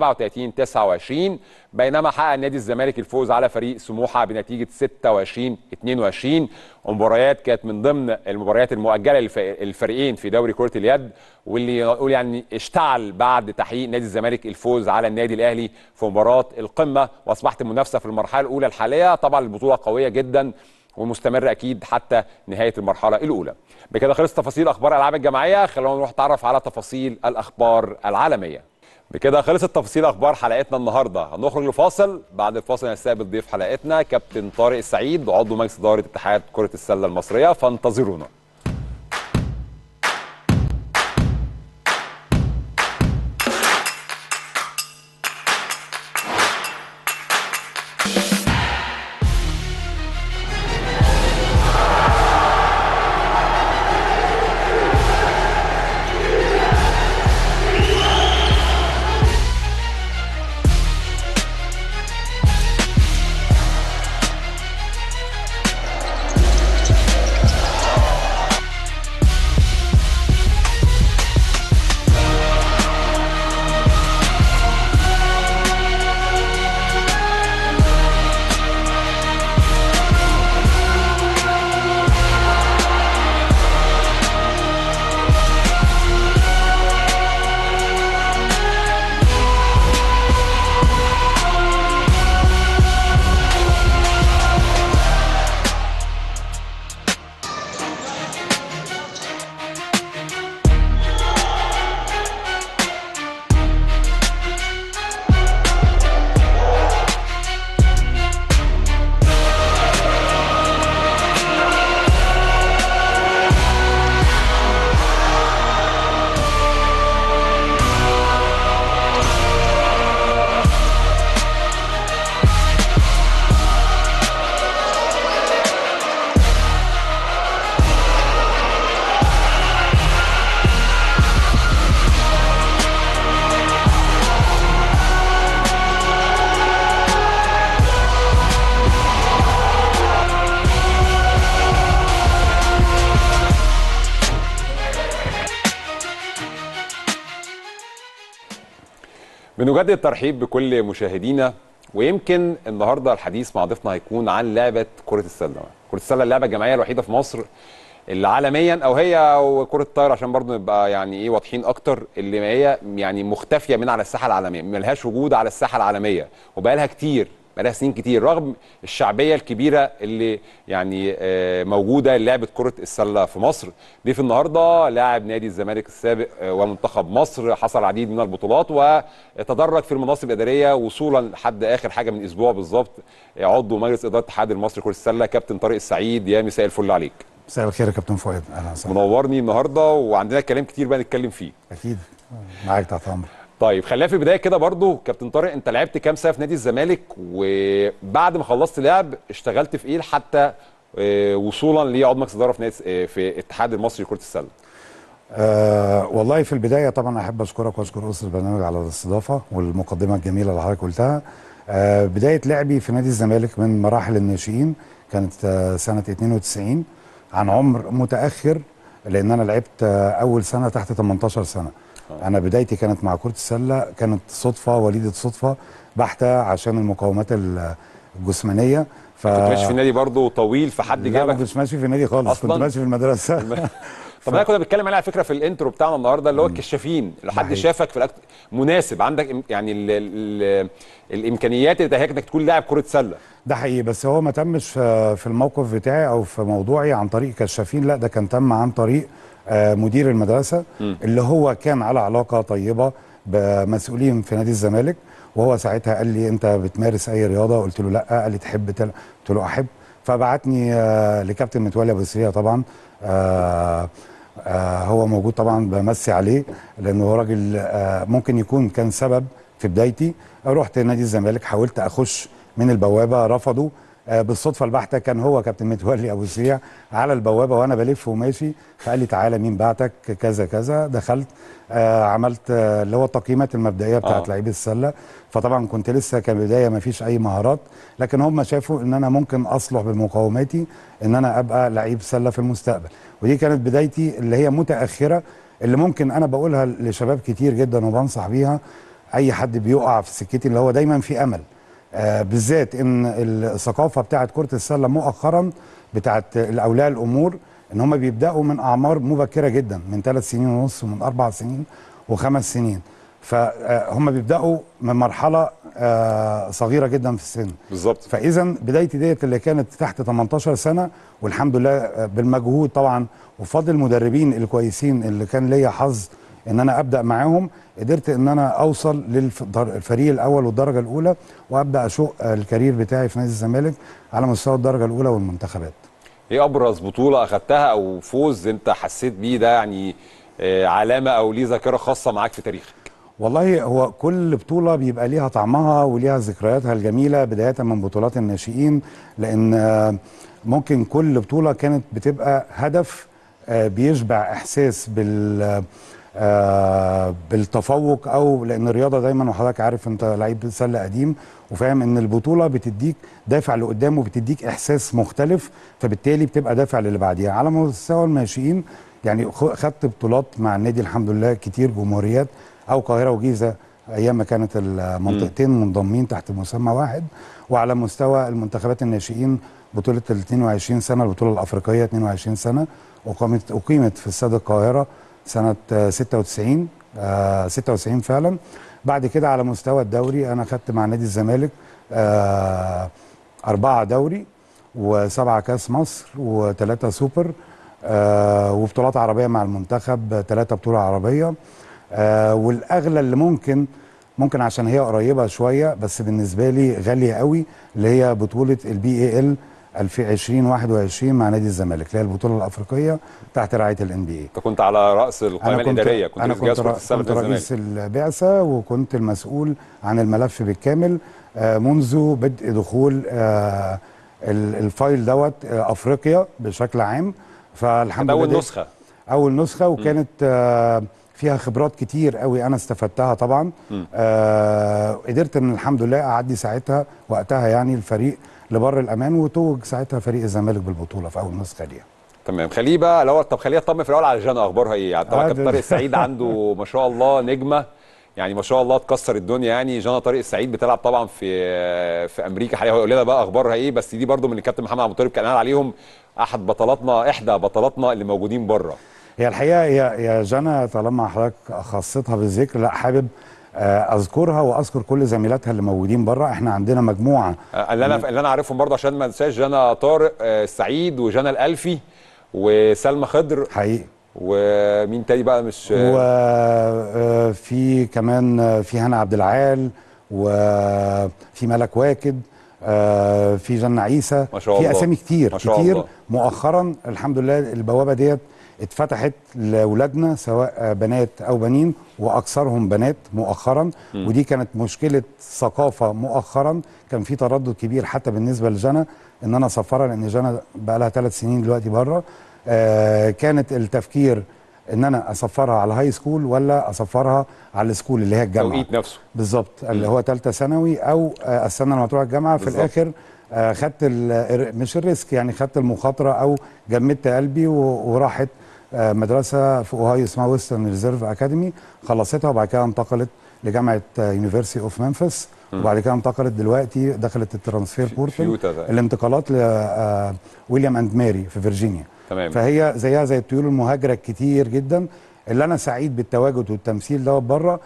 37 29 بينما حقق نادي الزمالك الفوز على فريق سموحه بنتيجه 26 22 ومباريات كانت من ضمن المباريات المؤجله للفريقين في دوري كره اليد واللي نقول يعني اشتعل بعد تحقيق نادي الزمالك الفوز على النادي الاهلي في مباراه القمه واصبحت المنافسه في المرحله الاولى الحاليه طبعا البطوله قويه جدا ومستمر اكيد حتى نهايه المرحله الاولى بكده خلص تفاصيل اخبار الالعاب الجماعيه خلونا نروح نتعرف على تفاصيل الاخبار العالميه بكده خلصت تفاصيل اخبار حلقتنا النهارده هنخرج لفاصل بعد الفاصل هنستقبل ضيف حلقتنا كابتن طارق السعيد عضو مجلس اداره اتحاد كره السله المصريه فانتظرونا بنجدد الترحيب بكل مشاهدينا ويمكن النهارده الحديث مع ضيفنا هيكون عن لعبه كره السله كره السله اللعبه الجماعيه الوحيده في مصر اللي عالميا او هي وكره الطايره عشان برضه نبقى يعني ايه واضحين اكتر اللي هي يعني مختفيه من على الساحه العالميه ملهاش وجود على الساحه العالميه وبقى لها كتير بقالها سنين كتير رغم الشعبيه الكبيره اللي يعني آه، موجوده لعبه كره السله في مصر ضيف النهارده لاعب نادي الزمالك السابق آه، ومنتخب مصر حصل على العديد من البطولات وتدرج في المناصب الاداريه وصولا لحد اخر حاجه من اسبوع بالظبط آه، عضو مجلس اداره الاتحاد المصري لكره السله كابتن طارق السعيد يا مساء الفل عليك مساء الخير يا كابتن فؤاد اهلا وسهلا منورني النهارده وعندنا كلام كتير بقى نتكلم فيه اكيد معاك تحت امرك طيب خلينا في البدايه كده برضو كابتن طارق انت لعبت كام سنه في نادي الزمالك وبعد ما خلصت لعب اشتغلت في ايه حتى آه، وصولا لعضو مجلس اداره في نادي آه، في الاتحاد المصري لكره السله آه والله في البدايه طبعا احب اشكرك واشكر اسره البرنامج على الاستضافه والمقدمه الجميله اللي حضرتك قلتها آه بدايه لعبي في نادي الزمالك من مراحل الناشئين كانت آه سنه 92 عن عمر متاخر لان انا لعبت آه اول سنه تحت 18 سنه انا بدايتي كانت مع كره السله كانت صدفه وليده صدفه بحته عشان المقاومات ال- الجسمانيه ف كنت ماشي في النادي برضو طويل فحد لا ما جابك كنتش ماشي في النادي خالص أصلاً؟ كنت ماشي في المدرسه طب احنا كنا بنتكلم عليه على فكره في الانترو بتاعنا النهارده اللي هو الكشافين لو حد حقيقي. شافك في الأكت... مناسب عندك إم- يعني ال... ال... الامكانيات اللي تأهلك انك تكون لاعب كره سله ده حقيقي بس هو ما تمش في في الموقف بتاعي او في موضوعي عن طريق كشافين لا ده كان تم عن طريق آه، مدير المدرسه اللي هو كان على علاقه طيبه بمسؤولين في نادي الزمالك وهو ساعتها قال لي انت بتمارس اي رياضه قلت له لا قال لي تحب تل... قلت له احب فبعتني آه، لكابتن متولي ابو سريه طبعا آه، آه، هو موجود طبعا بمسي عليه لانه هو راجل آه، ممكن يكون كان سبب في بدايتي رحت نادي الزمالك حاولت اخش من البوابه رفضوا آه، بالصدفه البحته كان هو كابتن متولي ابو سريع على البوابه وانا بلف وماشي فقال لي تعالى مين بعتك كذا كذا دخلت آه عملت آه اللي هو التقييمات المبدئيه بتاعت آه. لعيب السله فطبعا كنت لسه كبدايه ما فيش اي مهارات لكن هم شافوا ان انا ممكن اصلح بمقاوماتي ان انا ابقى لعيب سله في المستقبل ودي كانت بدايتي اللي هي متاخره اللي ممكن انا بقولها لشباب كتير جدا وبنصح بيها اي حد بيقع في سكتي اللي هو دايما في امل آه بالذات ان الثقافه بتاعت كره السله مؤخرا بتاعت الاولياء الامور ان هم بيبداوا من اعمار مبكره جدا من ثلاث سنين ونص ومن اربع سنين وخمس سنين فهم بيبداوا من مرحله آه صغيره جدا في السن بالظبط فاذا بدايتي ديت اللي كانت تحت 18 سنه والحمد لله آه، بالمجهود طبعا وفضل المدربين الكويسين اللي كان ليا حظ ان انا ابدا معاهم قدرت ان انا اوصل للفريق الاول والدرجه الاولى وابدا اشق آه، الكارير بتاعي في نادي الزمالك على مستوى الدرجه الاولى والمنتخبات ايه ابرز بطوله اخدتها او فوز انت حسيت بيه ده يعني آه، علامه او ليه ذاكره خاصه معاك في تاريخك والله هو كل بطولة بيبقى ليها طعمها وليها ذكرياتها الجميلة بداية من بطولات الناشئين لأن آه، ممكن كل بطولة كانت بتبقى هدف آه، بيشبع إحساس بال آه، بالتفوق او لان الرياضه دايما وحضرتك عارف انت لعيب سله قديم وفاهم ان البطوله بتديك دافع لقدام وبتديك احساس مختلف فبالتالي بتبقى دافع للي بعديها على مستوى الناشئين يعني خ- خدت بطولات مع النادي الحمد لله كتير جمهوريات او القاهره وجيزه ايام ما كانت المنطقتين منضمين تحت مسمى واحد وعلى مستوى المنتخبات الناشئين بطوله ال 22 سنه البطوله الافريقيه 22 سنه وقامت اقيمت في استاد القاهره سنه آه، 96 آه، 96 فعلا بعد كده على مستوى الدوري انا خدت مع نادي الزمالك آه، أربعة دوري وسبعة كاس مصر وثلاثة سوبر آه، وبطولات عربية مع المنتخب ثلاثة بطولة عربية آه، والأغلى اللي ممكن ممكن عشان هي قريبة شوية بس بالنسبة لي غالية قوي اللي هي بطولة البي اي ال 2021 مع نادي الزمالك اللي هي البطولة الأفريقية تحت رعاية الان بي اي انت كنت على راس القائمه الاداريه كنت انا رئيس جهاز كنت, كره را- السله كنت في الزمالك رئيس البعثه وكنت المسؤول عن الملف بالكامل آه، منذ بدء دخول آه، ال- الفايل دوت آه، افريقيا بشكل عام فالحمد كانت لله اول دي- نسخه اول نسخه وكانت آه، فيها خبرات كتير قوي انا استفدتها طبعا آه قدرت ان الحمد لله اعدي ساعتها وقتها يعني الفريق لبر الامان وتوج ساعتها فريق الزمالك بالبطوله في اول نسخه ليها تمام خليه بقى الاول طب خليها اطمن في الاول على جانا اخبارها ايه يعني طبعا آه، كابتن ده- طارق السعيد عنده ما شاء الله نجمه يعني ما شاء الله تكسر الدنيا يعني جانا طارق السعيد بتلعب طبعا في في امريكا حاليا هيقول لنا بقى اخبارها ايه بس دي برضو من الكابتن محمد عبد الطيب كان قال عليهم احد بطلاتنا احدى بطلاتنا اللي موجودين بره هي الحقيقه يا يا جنى طالما حضرتك خصتها بالذكر لا حابب آه، اذكرها واذكر كل زميلاتها اللي موجودين بره احنا عندنا مجموعه اللي انا اللي انا عارفهم برضه عشان ما انساش جانا طارق آه، السعيد وجانا الالفي وسلمى خضر حقيقي ومين تاني بقى مش وفي كمان آه، في هنا عبد العال وفي ملك واكد آه، في جنة عيسى ما شاء في الله. اسامي كتير ما شاء كتير الله. مؤخرا الحمد لله البوابه ديت اتفتحت لاولادنا سواء آه، بنات او بنين واكثرهم بنات مؤخرا ودي كانت مشكله ثقافه مؤخرا كان في تردد كبير حتى بالنسبه لجنى ان انا اسفرها لان جنى بقى لها ثلاث سنين دلوقتي بره آه، كانت التفكير ان انا اسفرها على هاي سكول ولا اسفرها على السكول اللي هي الجامعه توقيت نفسه بالظبط اللي هو ثالثه ثانوي او آه، استنى لما تروح الجامعه في بالظبط. الاخر آه، خدت ال- الر- مش الريسك يعني خدت المخاطره او جمدت قلبي و- وراحت آه، مدرسه في اوهايو اسمها ويسترن ريزيرف اكاديمي خلصتها وبعد كده انتقلت لجامعه يونيفرسيتي اوف ممفيس وبعد كده انتقلت دلوقتي دخلت الترانسفير بورتال فيوتا ده. الانتقالات لويليام اند ماري في فيرجينيا تمام. فهي زيها زي الطيور المهاجره كتير جدا اللي انا سعيد بالتواجد والتمثيل دوت بره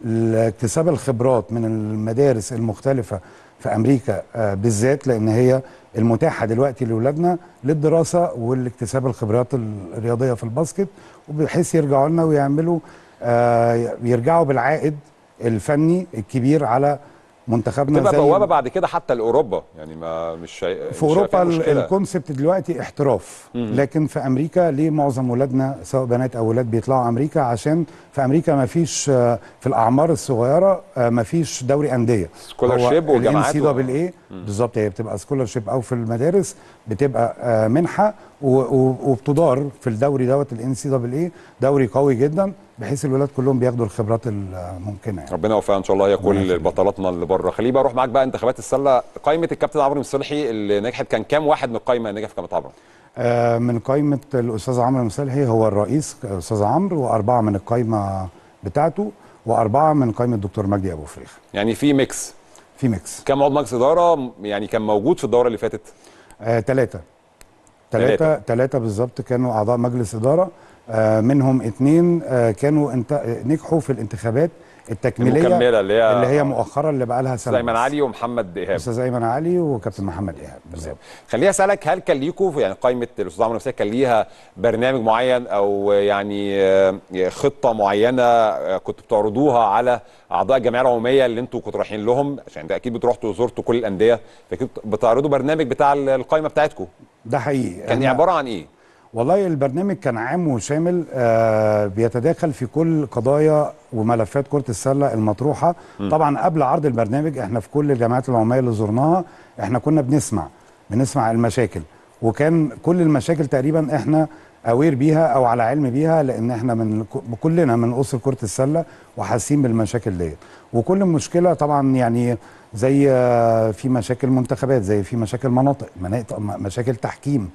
لاكتساب الخبرات من المدارس المختلفه في امريكا آه، بالذات لان هي المتاحه دلوقتي لاولادنا للدراسه والاكتساب الخبرات الرياضيه في الباسكت وبحيث يرجعوا لنا ويعملوا آه، يرجعوا بالعائد الفني الكبير على منتخبنا تبقى زي بوابه بعد كده حتى لاوروبا يعني ما مش شيء في اوروبا ال- الكونسبت دلوقتي احتراف لكن في امريكا ليه معظم ولادنا سواء بنات او ولاد بيطلعوا امريكا عشان في امريكا ما فيش آه، في الاعمار الصغيره ما فيش دوري انديه Scholarship وجامعات سي و- دبل ايه بالظبط هي بتبقى سكولرشيب او في المدارس بتبقى آه، منحه و- و- وبتدار في الدوري دوت الان سي دبل ايه دوري قوي جدا بحيث الولاد كلهم بياخدوا الخبرات الممكنه يعني. ربنا يوفقها ان شاء الله هي كل يخليك. بطلاتنا اللي بره خليني بقى اروح معاك بقى انتخابات السله قائمه الكابتن عمرو مصلحي اللي نجحت كان كام واحد من القائمه نجح في قائمه عمرو آه، من قائمة الأستاذ عمرو المسلحي هو الرئيس أستاذ عمرو وأربعة من القائمة بتاعته وأربعة من قائمة الدكتور مجدي أبو فريخ يعني في ميكس في ميكس كام عضو مجلس اداره يعني كان موجود في الدوره اللي فاتت آه، ثلاثة تلاتة. ثلاثة ثلاثة بالظبط كانوا أعضاء مجلس إدارة آه، منهم اثنين آه، كانوا انت... نجحوا في الانتخابات التكميلية المكملة اللي هي- اللي هي مؤخرا اللي بقى لها سنة ايمن بس. علي ومحمد ايهاب أستاذ أيمن علي وكابتن محمد إيهاب بالظبط خليني اسالك هل كان ليكوا في- يعني قائمه الاستاذ عمرو نفسها كان ليها برنامج معين او يعني آه، خطه معينه آه، كنتوا بتعرضوها على اعضاء الجمعيه العموميه اللي انتوا كنتوا رايحين لهم عشان انت اكيد بتروحوا زرتوا كل الانديه فاكيد بتعرضوا برنامج بتاع القائمه بتاعتكم ده حقيقي كان إحنا- عباره عن ايه؟ والله البرنامج كان عام وشامل آه بيتداخل في كل قضايا وملفات كرة السلة المطروحة طبعا قبل عرض البرنامج احنا في كل الجامعات العمومية اللي زرناها احنا كنا بنسمع بنسمع المشاكل وكان كل المشاكل تقريبا احنا اوير بيها او على علم بيها لان احنا من كلنا من اسر كرة السلة وحاسين بالمشاكل ديت وكل مشكلة طبعا يعني زي آه، في مشاكل منتخبات زي في مشاكل مناطق مناطق مشاكل تحكيم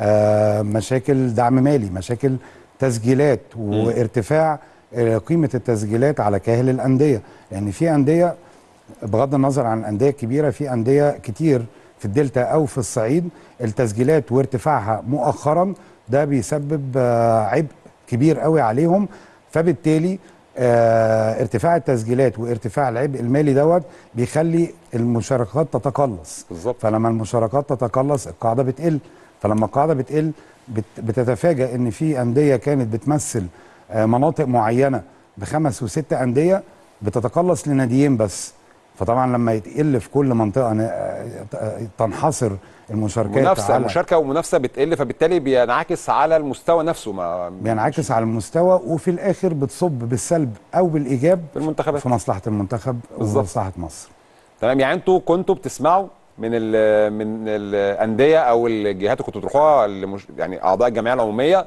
آه، مشاكل دعم مالي مشاكل تسجيلات وارتفاع آه، قيمة التسجيلات على كاهل الأندية لأن في أندية بغض النظر عن الأندية الكبيرة في أندية كتير في الدلتا أو في الصعيد التسجيلات وارتفاعها مؤخرا ده بيسبب آه، عبء كبير قوي عليهم فبالتالي آه، ارتفاع التسجيلات وارتفاع العبء المالي دوت بيخلي المشاركات تتقلص بالظبط. فلما المشاركات تتقلص القاعده بتقل فلما القاعده بتقل بت بتتفاجأ ان في انديه كانت بتمثل آه، مناطق معينه بخمس وست انديه بتتقلص لناديين بس فطبعا لما يتقل في كل منطقه ن- آه، آه، تنحصر المشاركات منافسه على المشاركه ومنافسه بتقل فبالتالي بينعكس على المستوى نفسه ما بينعكس على المستوى وفي الاخر بتصب بالسلب او بالايجاب في المنتخبات في مصلحه المنتخب بالظبط. ومصلحه مصر تمام يعني انتوا كنتوا بتسمعوا من ال من الانديه او الجهات اللي كنتوا بتروحوها المش... يعني اعضاء الجمعيه العموميه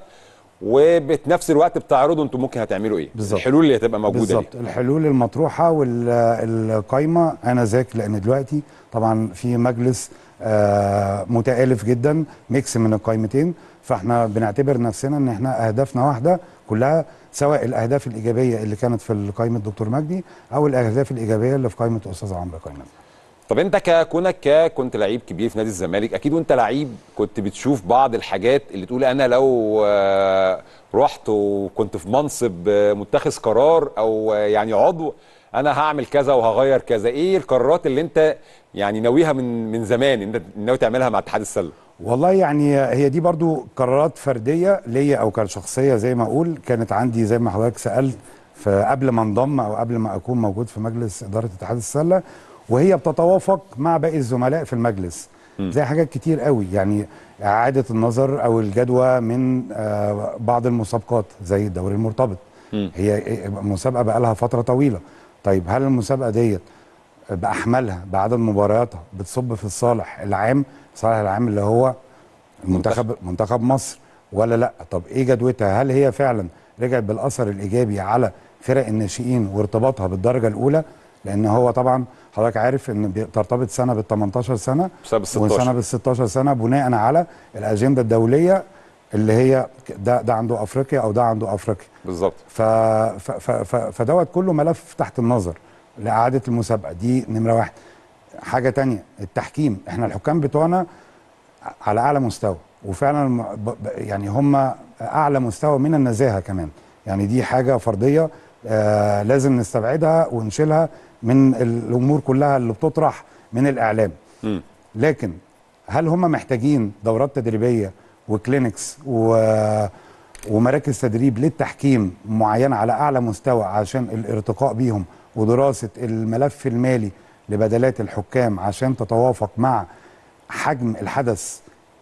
وبنفس الوقت بتعرضوا انتوا ممكن هتعملوا ايه بالظبط. الحلول اللي هتبقى موجوده دي بالظبط الحلول المطروحه والقايمه انا ذاك لان دلوقتي طبعا في مجلس آه، متآلف جدا ميكس من القايمتين فاحنا بنعتبر نفسنا ان احنا اهدافنا واحده كلها سواء الاهداف الايجابيه اللي كانت في قائمه دكتور مجدي او الاهداف الايجابيه اللي في قائمه استاذ عمرو قائمه طب انت ككونك ك- كنت لعيب كبير في نادي الزمالك اكيد وانت لعيب كنت بتشوف بعض الحاجات اللي تقول انا لو آه، رحت وكنت في منصب آه، متخذ قرار او آه، يعني عضو انا هعمل كذا وهغير كذا ايه القرارات اللي انت يعني ناويها من من زمان انت ناوي تعملها مع اتحاد السله والله يعني هي دي برضو قرارات فرديه ليا او كشخصيه زي ما اقول كانت عندي زي ما حضرتك سالت فقبل ما انضم او قبل ما اكون موجود في مجلس اداره اتحاد السله وهي بتتوافق مع باقي الزملاء في المجلس زي حاجات كتير قوي يعني اعاده النظر او الجدوى من آه، بعض المسابقات زي الدوري المرتبط هي مسابقه بقى لها فتره طويله طيب هل المسابقه ديت باحمالها بعدد مبارياتها بتصب في الصالح العام الصالح العام اللي هو منتخب منتخب مصر ولا لا طب ايه جدوتها هل هي فعلا رجعت بالاثر الايجابي على فرق الناشئين وارتباطها بالدرجه الاولى لان هو طبعا حضرتك عارف ان بترتبط سنه بال 18 سنه بسبب ال 16. وسنه بال 16 سنه بناء على الاجنده الدوليه اللي هي ده ده عنده افريقيا او ده عنده افريقيا بالظبط ف... ف... ف... ف... فدوت كله ملف تحت النظر لإعادة المسابقة دي نمرة واحد حاجة تانية التحكيم احنا الحكام بتوعنا على أعلى مستوى وفعلا م- ب... ب- يعني هم أعلى مستوى من النزاهة كمان يعني دي حاجة فردية آه لازم نستبعدها ونشيلها من الأمور كلها اللي بتطرح من الإعلام مم. لكن هل هم محتاجين دورات تدريبيه وكلينكس و... ومراكز تدريب للتحكيم معينه على اعلى مستوى عشان الارتقاء بيهم ودراسه الملف المالي لبدلات الحكام عشان تتوافق مع حجم الحدث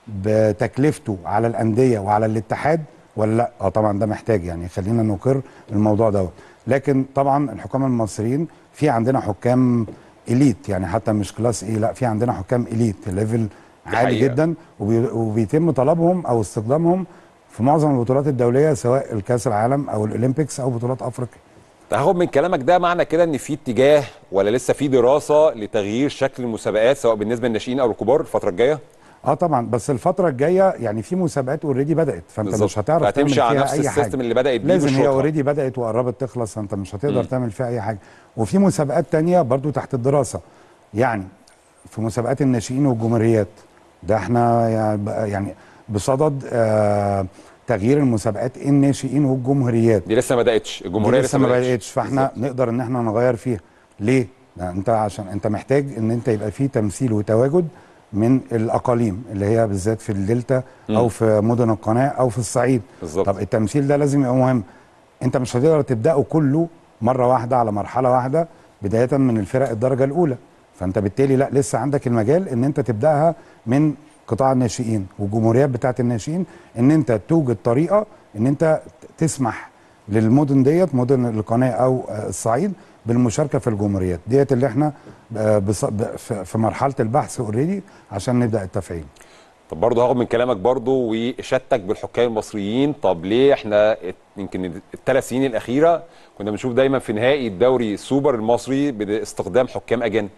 بتكلفته على الانديه وعلى الاتحاد ولا لا؟ اه طبعا ده محتاج يعني خلينا نقر الموضوع دوت لكن طبعا الحكام المصريين في عندنا حكام اليت يعني حتى مش كلاس ايه لا في عندنا حكام اليت ليفل عالي حقيقة. جدا وبي وبيتم طلبهم او استخدامهم في معظم البطولات الدوليه سواء الكاس العالم او الاولمبيكس او بطولات افريقيا هاخد من كلامك ده معنى كده ان في اتجاه ولا لسه في دراسه لتغيير شكل المسابقات سواء بالنسبه للناشئين او الكبار الفتره الجايه اه طبعا بس الفتره الجايه يعني في مسابقات اوريدي بدات فانت بالظبط. مش هتعرف تعمل فهتمشي على فيها نفس اي حاجه السيستم اللي بدات بيه لازم هي بشروطها. اوريدي بدات وقربت تخلص فانت مش هتقدر تعمل فيها اي حاجه وفي مسابقات تانية برضو تحت الدراسه يعني في مسابقات الناشئين والجمهوريات ده احنا يعني- يعني بصدد آه تغيير المسابقات الناشئين والجمهوريات دي لسه ما بداتش الجمهوريه دي لسه ما بدأتش. بداتش فاحنا نقدر ان احنا نغير فيها ليه لأن انت عشان انت محتاج ان انت يبقى فيه تمثيل وتواجد من الاقاليم اللي هي بالذات في الدلتا او في مدن القناه او في الصعيد بالظبط. طب التمثيل ده لازم يبقى مهم انت مش هتقدر تبداه كله مره واحده على مرحله واحده بدايه من الفرق الدرجه الاولى فانت بالتالي لا لسه عندك المجال ان انت تبداها من قطاع الناشئين والجمهوريات بتاعه الناشئين ان انت توجد طريقه ان انت تسمح للمدن ديت مدن القناه او آه، الصعيد بالمشاركه في الجمهوريات ديت اللي احنا آه، بص- ب- في في مرحله البحث اوريدي عشان نبدا التفعيل طب برضه هاخد من كلامك برضه واشادتك بالحكام المصريين طب ليه احنا ات- يمكن الثلاث سنين الاخيره كنا بنشوف دايما في نهائي الدوري السوبر المصري باستخدام حكام اجانب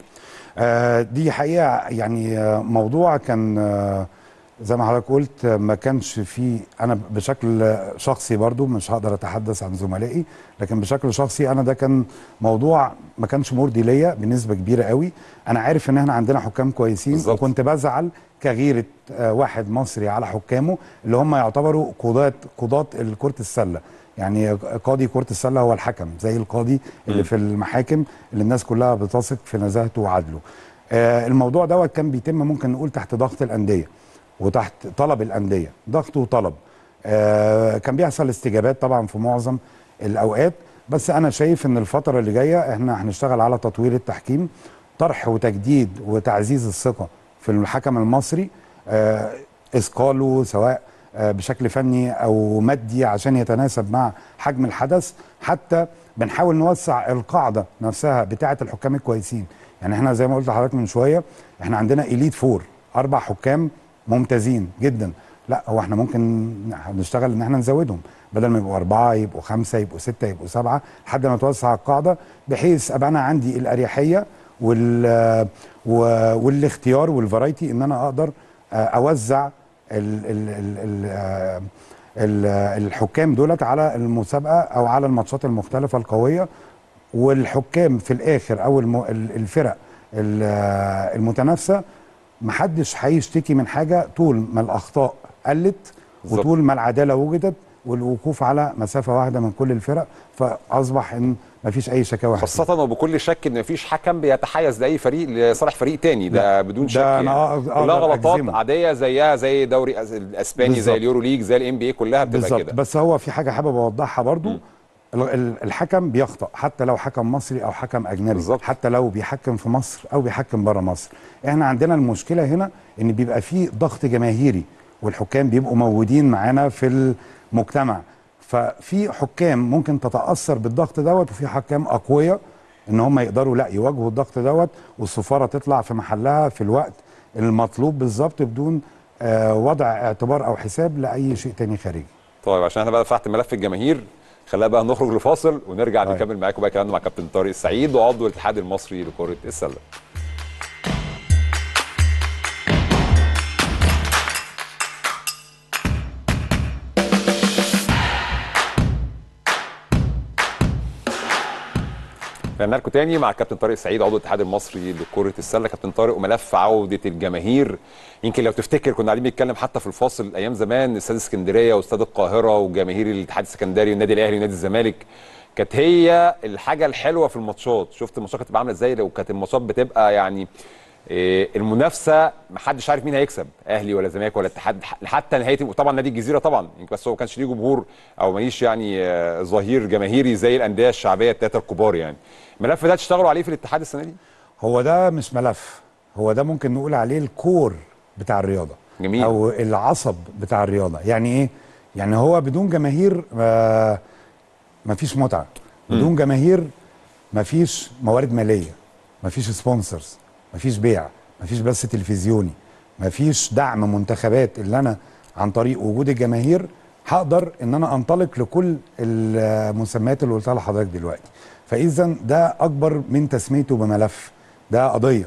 آه، دي حقيقه يعني آه، موضوع كان آه، زي ما حضرتك قلت آه، ما كانش فيه انا بشكل آه، شخصي برضو مش هقدر اتحدث عن زملائي لكن بشكل شخصي انا ده كان موضوع ما كانش مرضي ليا بنسبه كبيره قوي انا عارف ان احنا عندنا حكام كويسين بالظبط. وكنت بزعل كغيره آه، واحد مصري على حكامه اللي هم يعتبروا قضاة قضاة كرة السله يعني قاضي كرة السله هو الحكم زي القاضي اللي في المحاكم اللي الناس كلها بتثق في نزاهته وعدله آه، الموضوع دوت كان بيتم ممكن نقول تحت ضغط الانديه وتحت طلب الانديه ضغط وطلب آه، كان بيحصل استجابات طبعا في معظم الاوقات بس انا شايف ان الفتره اللي جايه احنا هنشتغل على تطوير التحكيم طرح وتجديد وتعزيز الثقه في الحكم المصري آه، اثقاله سواء آه، بشكل فني او مادي عشان يتناسب مع حجم الحدث حتى بنحاول نوسع القاعده نفسها بتاعه الحكام الكويسين يعني احنا زي ما قلت لحضرتك من شويه احنا عندنا اليت فور اربع حكام ممتازين جدا لا هو احنا ممكن نشتغل ان احنا نزودهم بدل ما يبقوا اربعه يبقوا خمسه يبقوا سته يبقوا سبعه لحد ما توسع القاعده بحيث ابقى انا عندي الاريحيه وال و- والاختيار والفرايتي ان انا اقدر آه، اوزع ال ال ال ال آه، ال- الحكام دولت على المسابقه او على الماتشات المختلفه القويه والحكام في الاخر او الم- ال- الفرق ال- المتنافسه محدش هيشتكي من حاجه طول ما الاخطاء قلت بالظبط. وطول ما العداله وجدت والوقوف على مسافه واحده من كل الفرق فاصبح ان مفيش اي شكاوى خاصة وبكل شك ان مفيش حكم بيتحيز لاي فريق لصالح فريق تاني ده لا، بدون ده شك أنا يعني. أقدر- كلها أقدر غلطات أجزمه. عادية زيها زي دوري أس- الاسباني زي بالظبط. اليورو ليج زي الام بي اي كلها بتبقى بالظبط كده بس هو في حاجه حابب اوضحها برضو ال- ال- الحكم بيخطأ حتى لو حكم مصري او حكم اجنبي بالظبط. حتى لو بيحكم في مصر او بيحكم بره مصر احنا عندنا المشكله هنا ان بيبقى في ضغط جماهيري والحكام بيبقوا موجودين معانا في المجتمع ففي حكام ممكن تتاثر بالضغط دوت وفي حكام اقوياء ان هم يقدروا لا يواجهوا الضغط دوت والسفاره تطلع في محلها في الوقت المطلوب بالظبط بدون آه، وضع اعتبار او حساب لاي شيء تاني خارجي طيب عشان احنا بقى فتحت ملف الجماهير خلينا بقى نخرج لفاصل ونرجع طيب. نكمل معاكم بقى كلامنا مع كابتن طارق السعيد وعضو الاتحاد المصري لكرة السلة رجعنا لكم تاني مع كابتن طارق السعيد عضو الاتحاد المصري لكرة السلة كابتن طارق وملف عودة الجماهير يمكن لو تفتكر كنا قاعدين بنتكلم حتى في الفاصل ايام زمان استاد اسكندرية واستاد القاهرة وجماهير الاتحاد السكندري والنادي الاهلي ونادي الزمالك كانت هي الحاجة الحلوة في الماتشات شفت الماتشات كانت بتبقى عاملة ازاي لو كانت الماتشات بتبقى يعني إيه، المنافسه محدش عارف مين هيكسب اهلي ولا زمالك ولا اتحاد ح- حتى نهايه طبعا نادي الجزيره طبعا يمكن بس هو ما كانش ليه جمهور او ماليش يعني آه، ظهير جماهيري زي الانديه الشعبيه الثلاثه الكبار يعني الملف ده تشتغلوا عليه في الاتحاد السنه دي هو ده مش ملف هو ده ممكن نقول عليه الكور بتاع الرياضه جميل. او العصب بتاع الرياضه يعني ايه يعني هو بدون جماهير آه مفيش متعه بدون جماهير مفيش موارد ماليه مفيش سبونسرز مفيش بيع مفيش بث تلفزيوني مفيش دعم منتخبات اللي انا عن طريق وجود الجماهير هقدر ان انا انطلق لكل المسميات اللي قلتها لحضرتك دلوقتي فاذا ده اكبر من تسميته بملف ده قضيه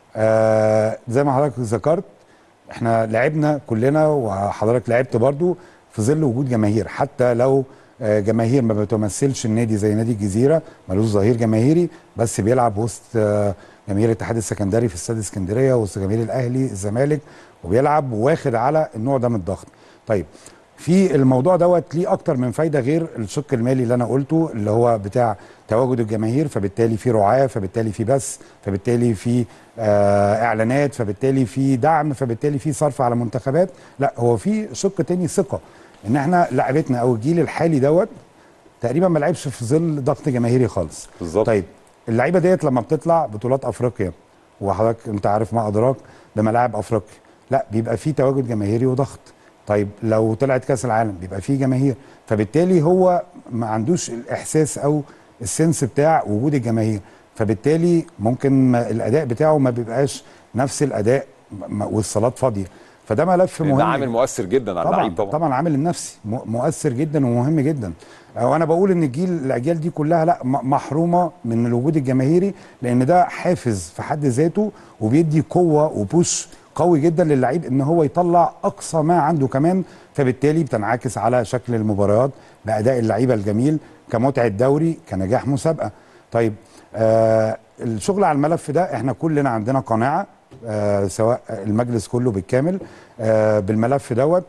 آه زي ما حضرتك ذكرت احنا لعبنا كلنا وحضرتك لعبت برضو في ظل وجود جماهير حتى لو آه، جماهير ما بتمثلش النادي زي نادي الجزيره ملوش ظهير جماهيري بس بيلعب وسط آه، جماهير الاتحاد السكندري في استاد اسكندريه وسط جماهير الاهلي الزمالك وبيلعب واخد على النوع ده من الضغط طيب في الموضوع دوت ليه اكتر من فايده غير الشق المالي اللي انا قلته اللي هو بتاع تواجد الجماهير فبالتالي في رعاه فبالتالي في بث فبالتالي في آه اعلانات فبالتالي في دعم فبالتالي في صرف على منتخبات لا هو في شق تاني ثقه ان احنا لعبتنا او الجيل الحالي دوت تقريبا ما لعبش في ظل ضغط جماهيري خالص بالظبط. طيب اللعيبه ديت لما بتطلع بطولات افريقيا وحضرتك انت عارف ما ادراك بملاعب افريقيا لا بيبقى في تواجد جماهيري وضغط طيب لو طلعت كاس العالم بيبقى في جماهير فبالتالي هو ما عندوش الاحساس او السنس بتاع وجود الجماهير فبالتالي ممكن ما الاداء بتاعه ما بيبقاش نفس الاداء م- والصالات فاضيه فده ملف مهم ده عامل مؤثر جدا على طبعا اللعيب طبعا طبعا عامل النفسي م- مؤثر جدا ومهم جدا وانا بقول ان الجيل الاجيال دي كلها لا م- محرومه من الوجود الجماهيري لان ده حافز في حد ذاته وبيدي قوه وبوش قوي جدا للعيب ان هو يطلع اقصى ما عنده كمان فبالتالي بتنعكس على شكل المباريات باداء اللعيبه الجميل كمتعه دوري كنجاح مسابقه طيب آه الشغل على الملف ده احنا كلنا عندنا قناعه آه سواء المجلس كله بالكامل آه بالملف دوت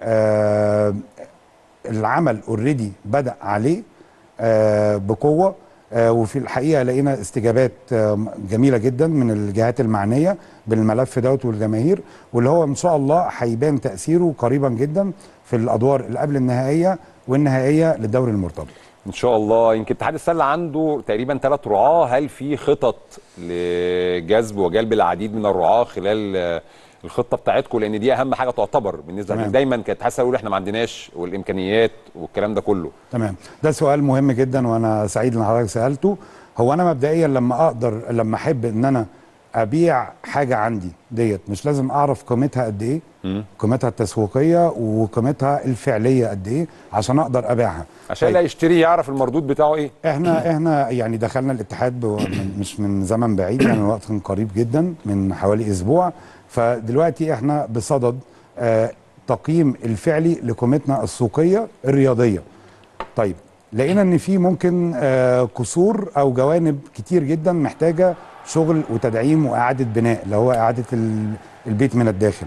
آه العمل اوريدي بدا عليه آه بقوه آه وفي الحقيقه لقينا استجابات آه جميله جدا من الجهات المعنيه بالملف دوت والجماهير واللي هو ان شاء الله هيبان تاثيره قريبا جدا في الادوار اللي قبل النهائيه والنهائيه للدوري المرتبط ان شاء الله يمكن اتحاد السله عنده تقريبا ثلاث رعاه هل في خطط لجذب وجلب العديد من الرعاه خلال آه، الخطه بتاعتكم لان دي اهم حاجه تعتبر بالنسبه تمام. لك دايما كانت حاسه يقول احنا ما عندناش والامكانيات والكلام ده كله تمام ده سؤال مهم جدا وانا سعيد ان حضرتك سالته هو انا مبدئيا لما اقدر لما احب ان انا ابيع حاجه عندي ديت مش لازم اعرف قيمتها قد ايه قيمتها التسويقيه وقيمتها الفعليه قد ايه عشان اقدر ابيعها عشان طيب. اللي يشتري يعرف المردود بتاعه ايه احنا احنا يعني دخلنا الاتحاد بو- من مش من زمن بعيد يعني من وقت قريب جدا من حوالي اسبوع فدلوقتي احنا بصدد آه التقييم الفعلي لقيمتنا السوقيه الرياضيه طيب لقينا ان في ممكن آه، قصور او جوانب كتير جدا محتاجه شغل وتدعيم واعاده بناء اللي هو اعاده ال- البيت من الداخل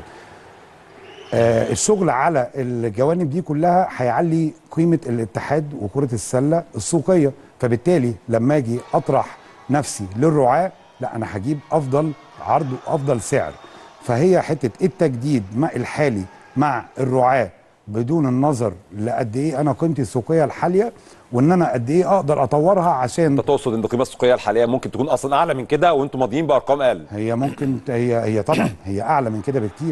آه، الشغل على الجوانب دي كلها هيعلي قيمه الاتحاد وكره السله السوقيه فبالتالي لما اجي اطرح نفسي للرعاه لا انا هجيب افضل عرض وافضل سعر فهي حته التجديد مع الحالي مع الرعاه بدون النظر لقد ايه انا قيمتي السوقيه الحاليه وان انا قد ايه اقدر اطورها عشان انت تقصد ان القيمه السوقيه الحاليه ممكن تكون اصلا اعلى من كده وانتم ماضيين بارقام اقل هي ممكن هي هي طبعا هي اعلى من كده بكتير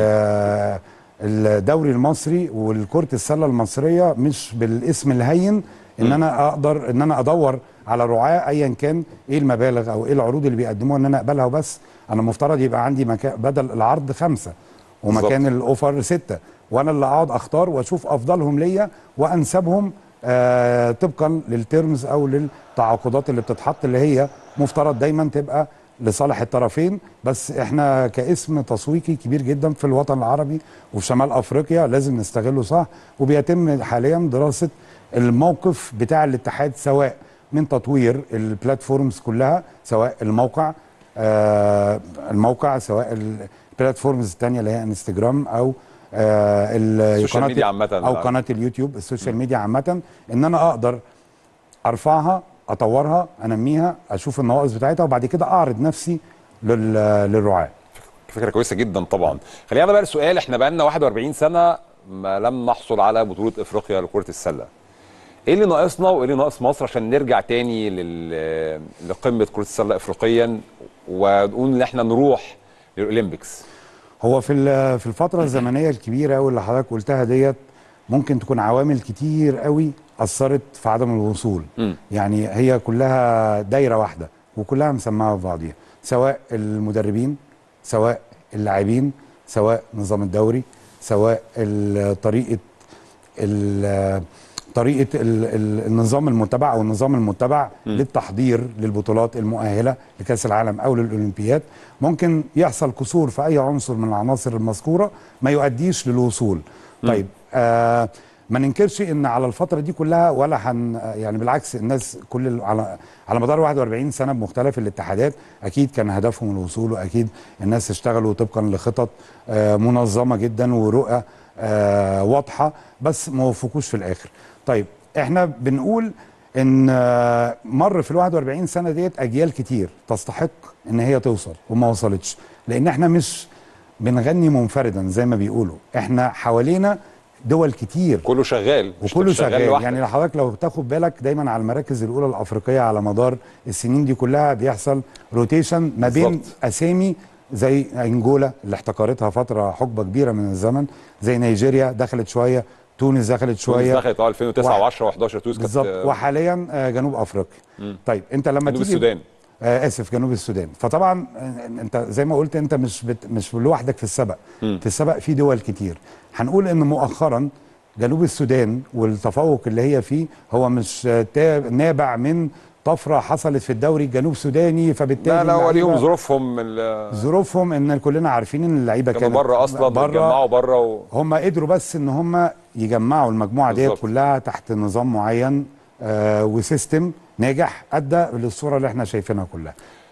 آه الدوري المصري والكره السله المصريه مش بالاسم الهين ان انا اقدر ان انا ادور على رعاه ايا كان ايه المبالغ او ايه العروض اللي بيقدموها ان انا اقبلها وبس انا المفترض يبقى عندي مكان بدل العرض خمسه ومكان بالظبط. الاوفر سته وانا اللي اقعد اختار واشوف افضلهم ليا وانسبهم آه طبقا للترمز او للتعاقدات اللي بتتحط اللي هي مفترض دايما تبقى لصالح الطرفين بس احنا كاسم تسويقي كبير جدا في الوطن العربي وفي شمال افريقيا لازم نستغله صح وبيتم حاليا دراسه الموقف بتاع الاتحاد سواء من تطوير البلاتفورمز كلها سواء الموقع آه الموقع سواء البلاتفورمز الثانيه اللي هي انستجرام او آه ال- السوشيال قناة- ميديا عامة. او قناه اليوتيوب السوشيال ميديا عامه ان انا اقدر ارفعها اطورها انميها اشوف النواقص بتاعتها وبعد كده اعرض نفسي لل- للرعاه فكره كويسه جدا طبعا خلينا بقى السؤال احنا بقى لنا 41 سنه ما لم نحصل على بطوله افريقيا لكره السله ايه اللي ناقصنا وايه اللي ناقص مصر عشان نرجع تاني لل... لقمه كره السله افريقيا ونقول ان احنا نروح للاولمبيكس هو في ال- في الفتره الزمنيه الكبيره قوي اللي حضرتك قلتها ديت ممكن تكون عوامل كتير قوي اثرت في عدم الوصول مم. يعني هي كلها دايره واحده وكلها مسمعه في بعضيها سواء المدربين سواء اللاعبين سواء نظام الدوري سواء ال- طريقه ال- طريقه ال- ال- النظام المتبع او النظام المتبع للتحضير للبطولات المؤهله لكاس العالم او للاولمبياد ممكن يحصل قصور في اي عنصر من العناصر المذكوره ما يؤديش للوصول طيب آه ما ننكرش ان على الفتره دي كلها ولا هن يعني بالعكس الناس كل ال- على على مدار 41 سنه بمختلف الاتحادات اكيد كان هدفهم الوصول واكيد الناس اشتغلوا طبقا لخطط آه منظمه جدا ورؤى آه واضحه بس ما وفقوش في الاخر طيب احنا بنقول ان آه، مر في ال 41 سنه ديت اجيال كتير تستحق ان هي توصل وما وصلتش لان احنا مش بنغني منفردا زي ما بيقولوا احنا حوالينا دول كتير كله شغال مش وكله شغال شغال لوحدك. يعني لو حضرتك لو تاخد بالك دايما على المراكز الاولى الافريقيه على مدار السنين دي كلها بيحصل روتيشن ما بين بالظبط. اسامي زي انجولا اللي احتكرتها فتره حقبه كبيره من الزمن زي نيجيريا دخلت شويه تونس دخلت تونس شويه دخلت اه 2009 واحد. و10 و11 تونس كانت بالظبط آه، وحاليا آه، جنوب افريقيا طيب انت لما جنوب تيجي السودان آه اسف جنوب السودان فطبعا آه، انت زي ما قلت انت مش بت مش لوحدك في السبق في السبق في دول كتير هنقول ان مؤخرا جنوب السودان والتفوق اللي هي فيه هو مش آه، تا- نابع من طفره حصلت في الدوري الجنوب السوداني فبالتالي لا لا هو ليهم اللعيبة- ظروفهم ال- ظروفهم ان كلنا عارفين ان اللعيبه كانوا كانت بره اصلا بره اتجمعوا بره و... هم قدروا بس ان هم يجمعوا المجموعه ديت بالظبط. كلها تحت نظام معين آه وسيستم ناجح ادى للصوره اللي احنا شايفينها كلها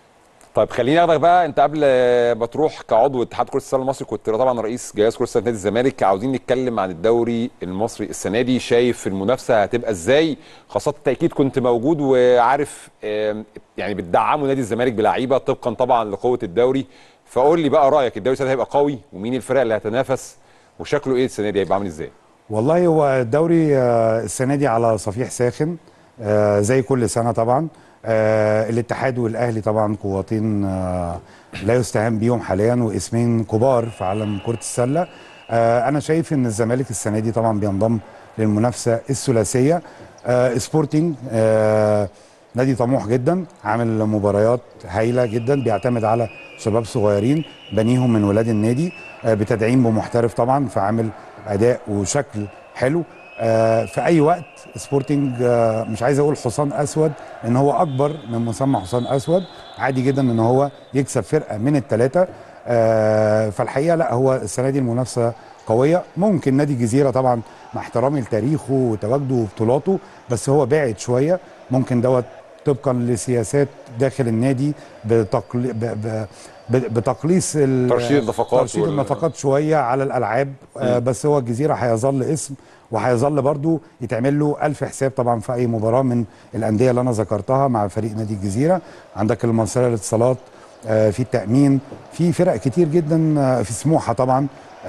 طيب خليني اخدك بقى انت قبل ما تروح كعضو اتحاد كره السله المصري كنت طبعا رئيس جهاز كره السله نادي الزمالك عاوزين نتكلم عن الدوري المصري السنه دي شايف المنافسه هتبقى ازاي خاصه بالتاكيد كنت موجود وعارف آم، يعني بتدعموا نادي الزمالك بلعيبه طبقا طبعا لقوه الدوري فقول لي بقى رايك الدوري السنه دي هيبقى قوي ومين الفرق اللي هتنافس وشكله ايه السنه دي هيبقى عامل ازاي والله هو الدوري آه، السنه دي على صفيح ساخن آه، زي كل سنه طبعا آه، الاتحاد والاهلي طبعا قوتين آه، لا يستهان بيهم حاليا واسمين كبار في عالم كره السله آه، انا شايف ان الزمالك السنه دي طبعا بينضم للمنافسه الثلاثيه آه، سبورتنج آه، نادي طموح جدا عامل مباريات هايله جدا بيعتمد على شباب صغيرين بنيهم من ولاد النادي آه، بتدعيم بمحترف طبعا فعامل اداء وشكل حلو آه، في اي وقت سبورتنج آه، مش عايز اقول حصان اسود ان هو اكبر من مسمى حصان اسود عادي جدا ان هو يكسب فرقه من الثلاثه فالحقيقه لا هو السنه دي المنافسه قويه ممكن نادي الجزيره طبعا مع احترامي لتاريخه وتواجده وبطولاته بس هو بعد شويه ممكن دوت طبقا لسياسات داخل النادي بتقلي ب... ب... ب- بتقليص ال- ترشيد النفقات ترشيد وال- النفقات شويه على الالعاب آه بس هو الجزيره هيظل اسم وهيظل برضو يتعمل له ألف حساب طبعا في اي مباراه من الانديه اللي انا ذكرتها مع فريق نادي الجزيره عندك المصريه للاتصالات آه في التامين في فرق كتير جدا آه في سموحه طبعا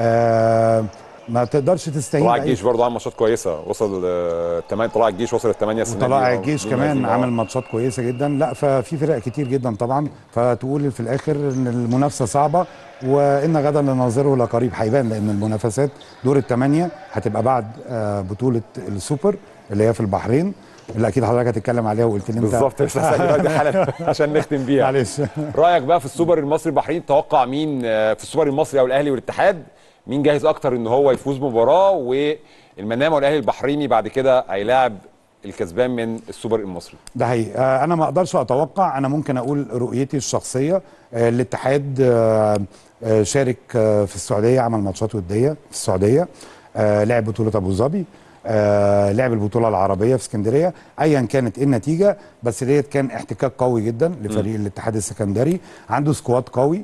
آه ما تقدرش تستهين طلائع بأي- الجيش برضه عمل ماتشات كويسه وصل آه، تمانية طلائع الجيش وصل الثمانيه السنه دي وطلائع آه، الجيش بدون كمان هزيمة. عمل ماتشات كويسه جدا لا ففي فرق كتير جدا طبعا فتقول في الاخر ان المنافسه صعبه وان غدا لناظره لقريب هيبان لان المنافسات دور الثمانيه هتبقى بعد آه، بطوله السوبر اللي هي في البحرين اللي اكيد حضرتك هتتكلم عليها وقلت لي انت بالظبط لسه هسألك دي حالا عشان نختم بيها معلش رايك بقى في السوبر المصري البحرين توقع مين آه، في السوبر المصري او الاهلي والاتحاد مين جاهز اكتر ان هو يفوز بمباراه والمنامه والاهلي البحريني بعد كده هيلاعب الكسبان من السوبر المصري ده حقيقي آه، انا ما اقدرش اتوقع انا ممكن اقول رؤيتي الشخصيه آه، الاتحاد آه، آه، شارك آه، في السعوديه عمل ماتشات وديه في السعوديه آه، لعب بطوله ابو ظبي آه، لعب البطوله العربيه في اسكندريه ايا كانت ايه النتيجه بس ديت كان احتكاك قوي جدا لفريق الاتحاد السكندري عنده سكواد قوي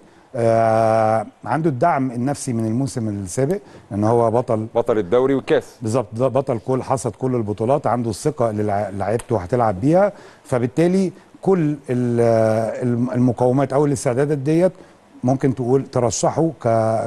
آه، عنده الدعم النفسي من الموسم السابق ان هو بطل بطل الدوري والكاس بالظبط ده بطل كل حصد كل البطولات عنده الثقه اللي لع- لعيبته هتلعب بيها فبالتالي كل ال- الم- المقومات او الاستعدادات ديت ممكن تقول ترشحه ك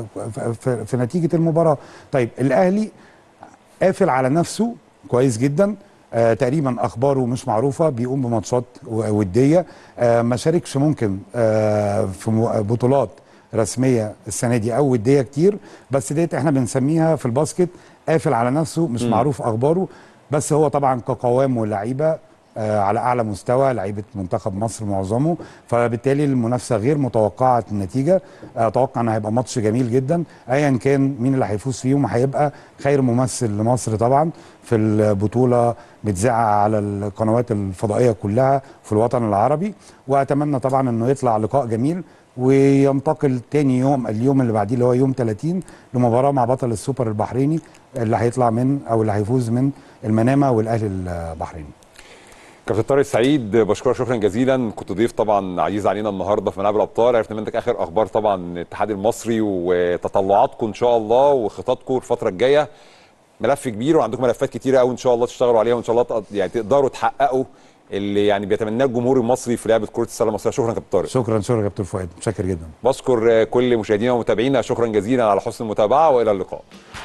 في, في نتيجه المباراه طيب الاهلي قافل على نفسه كويس جدا آه تقريبا اخباره مش معروفه بيقوم بماتشات و- وديه آه ما شاركش ممكن آه في مو- بطولات رسميه السنه دي او وديه كتير بس ديت احنا بنسميها في الباسكت قافل على نفسه مش م. معروف اخباره بس هو طبعا كقوام ولعيبه آه على اعلى مستوى لعيبه منتخب مصر معظمه فبالتالي المنافسه غير متوقعه النتيجه اتوقع ان هيبقى ماتش جميل جدا ايا كان مين اللي هيفوز فيهم هيبقى خير ممثل لمصر طبعا في البطوله متذاعه على القنوات الفضائيه كلها في الوطن العربي واتمنى طبعا انه يطلع لقاء جميل وينتقل تاني يوم اليوم اللي بعديه اللي هو يوم 30 لمباراه مع بطل السوبر البحريني اللي هيطلع من او اللي هيفوز من المنامه والاهلي البحريني كابتن طارق سعيد بشكرك شكرا جزيلا كنت ضيف طبعا عزيز علينا النهارده في ملعب الابطال عرفنا منك اخر اخبار طبعا الاتحاد المصري وتطلعاتكم ان شاء الله وخططكم الفتره الجايه ملف كبير وعندكم ملفات كتيره قوي ان شاء الله تشتغلوا عليها وان شاء الله تق- يعني تقدروا تحققوا اللي يعني بيتمناه الجمهور المصري في لعبه كره السله المصريه شكرا كابتن طارق شكرا شكرا يا كابتن فؤاد متشكر جدا بشكر كل مشاهدينا ومتابعينا شكرا جزيلا على حسن المتابعه والى اللقاء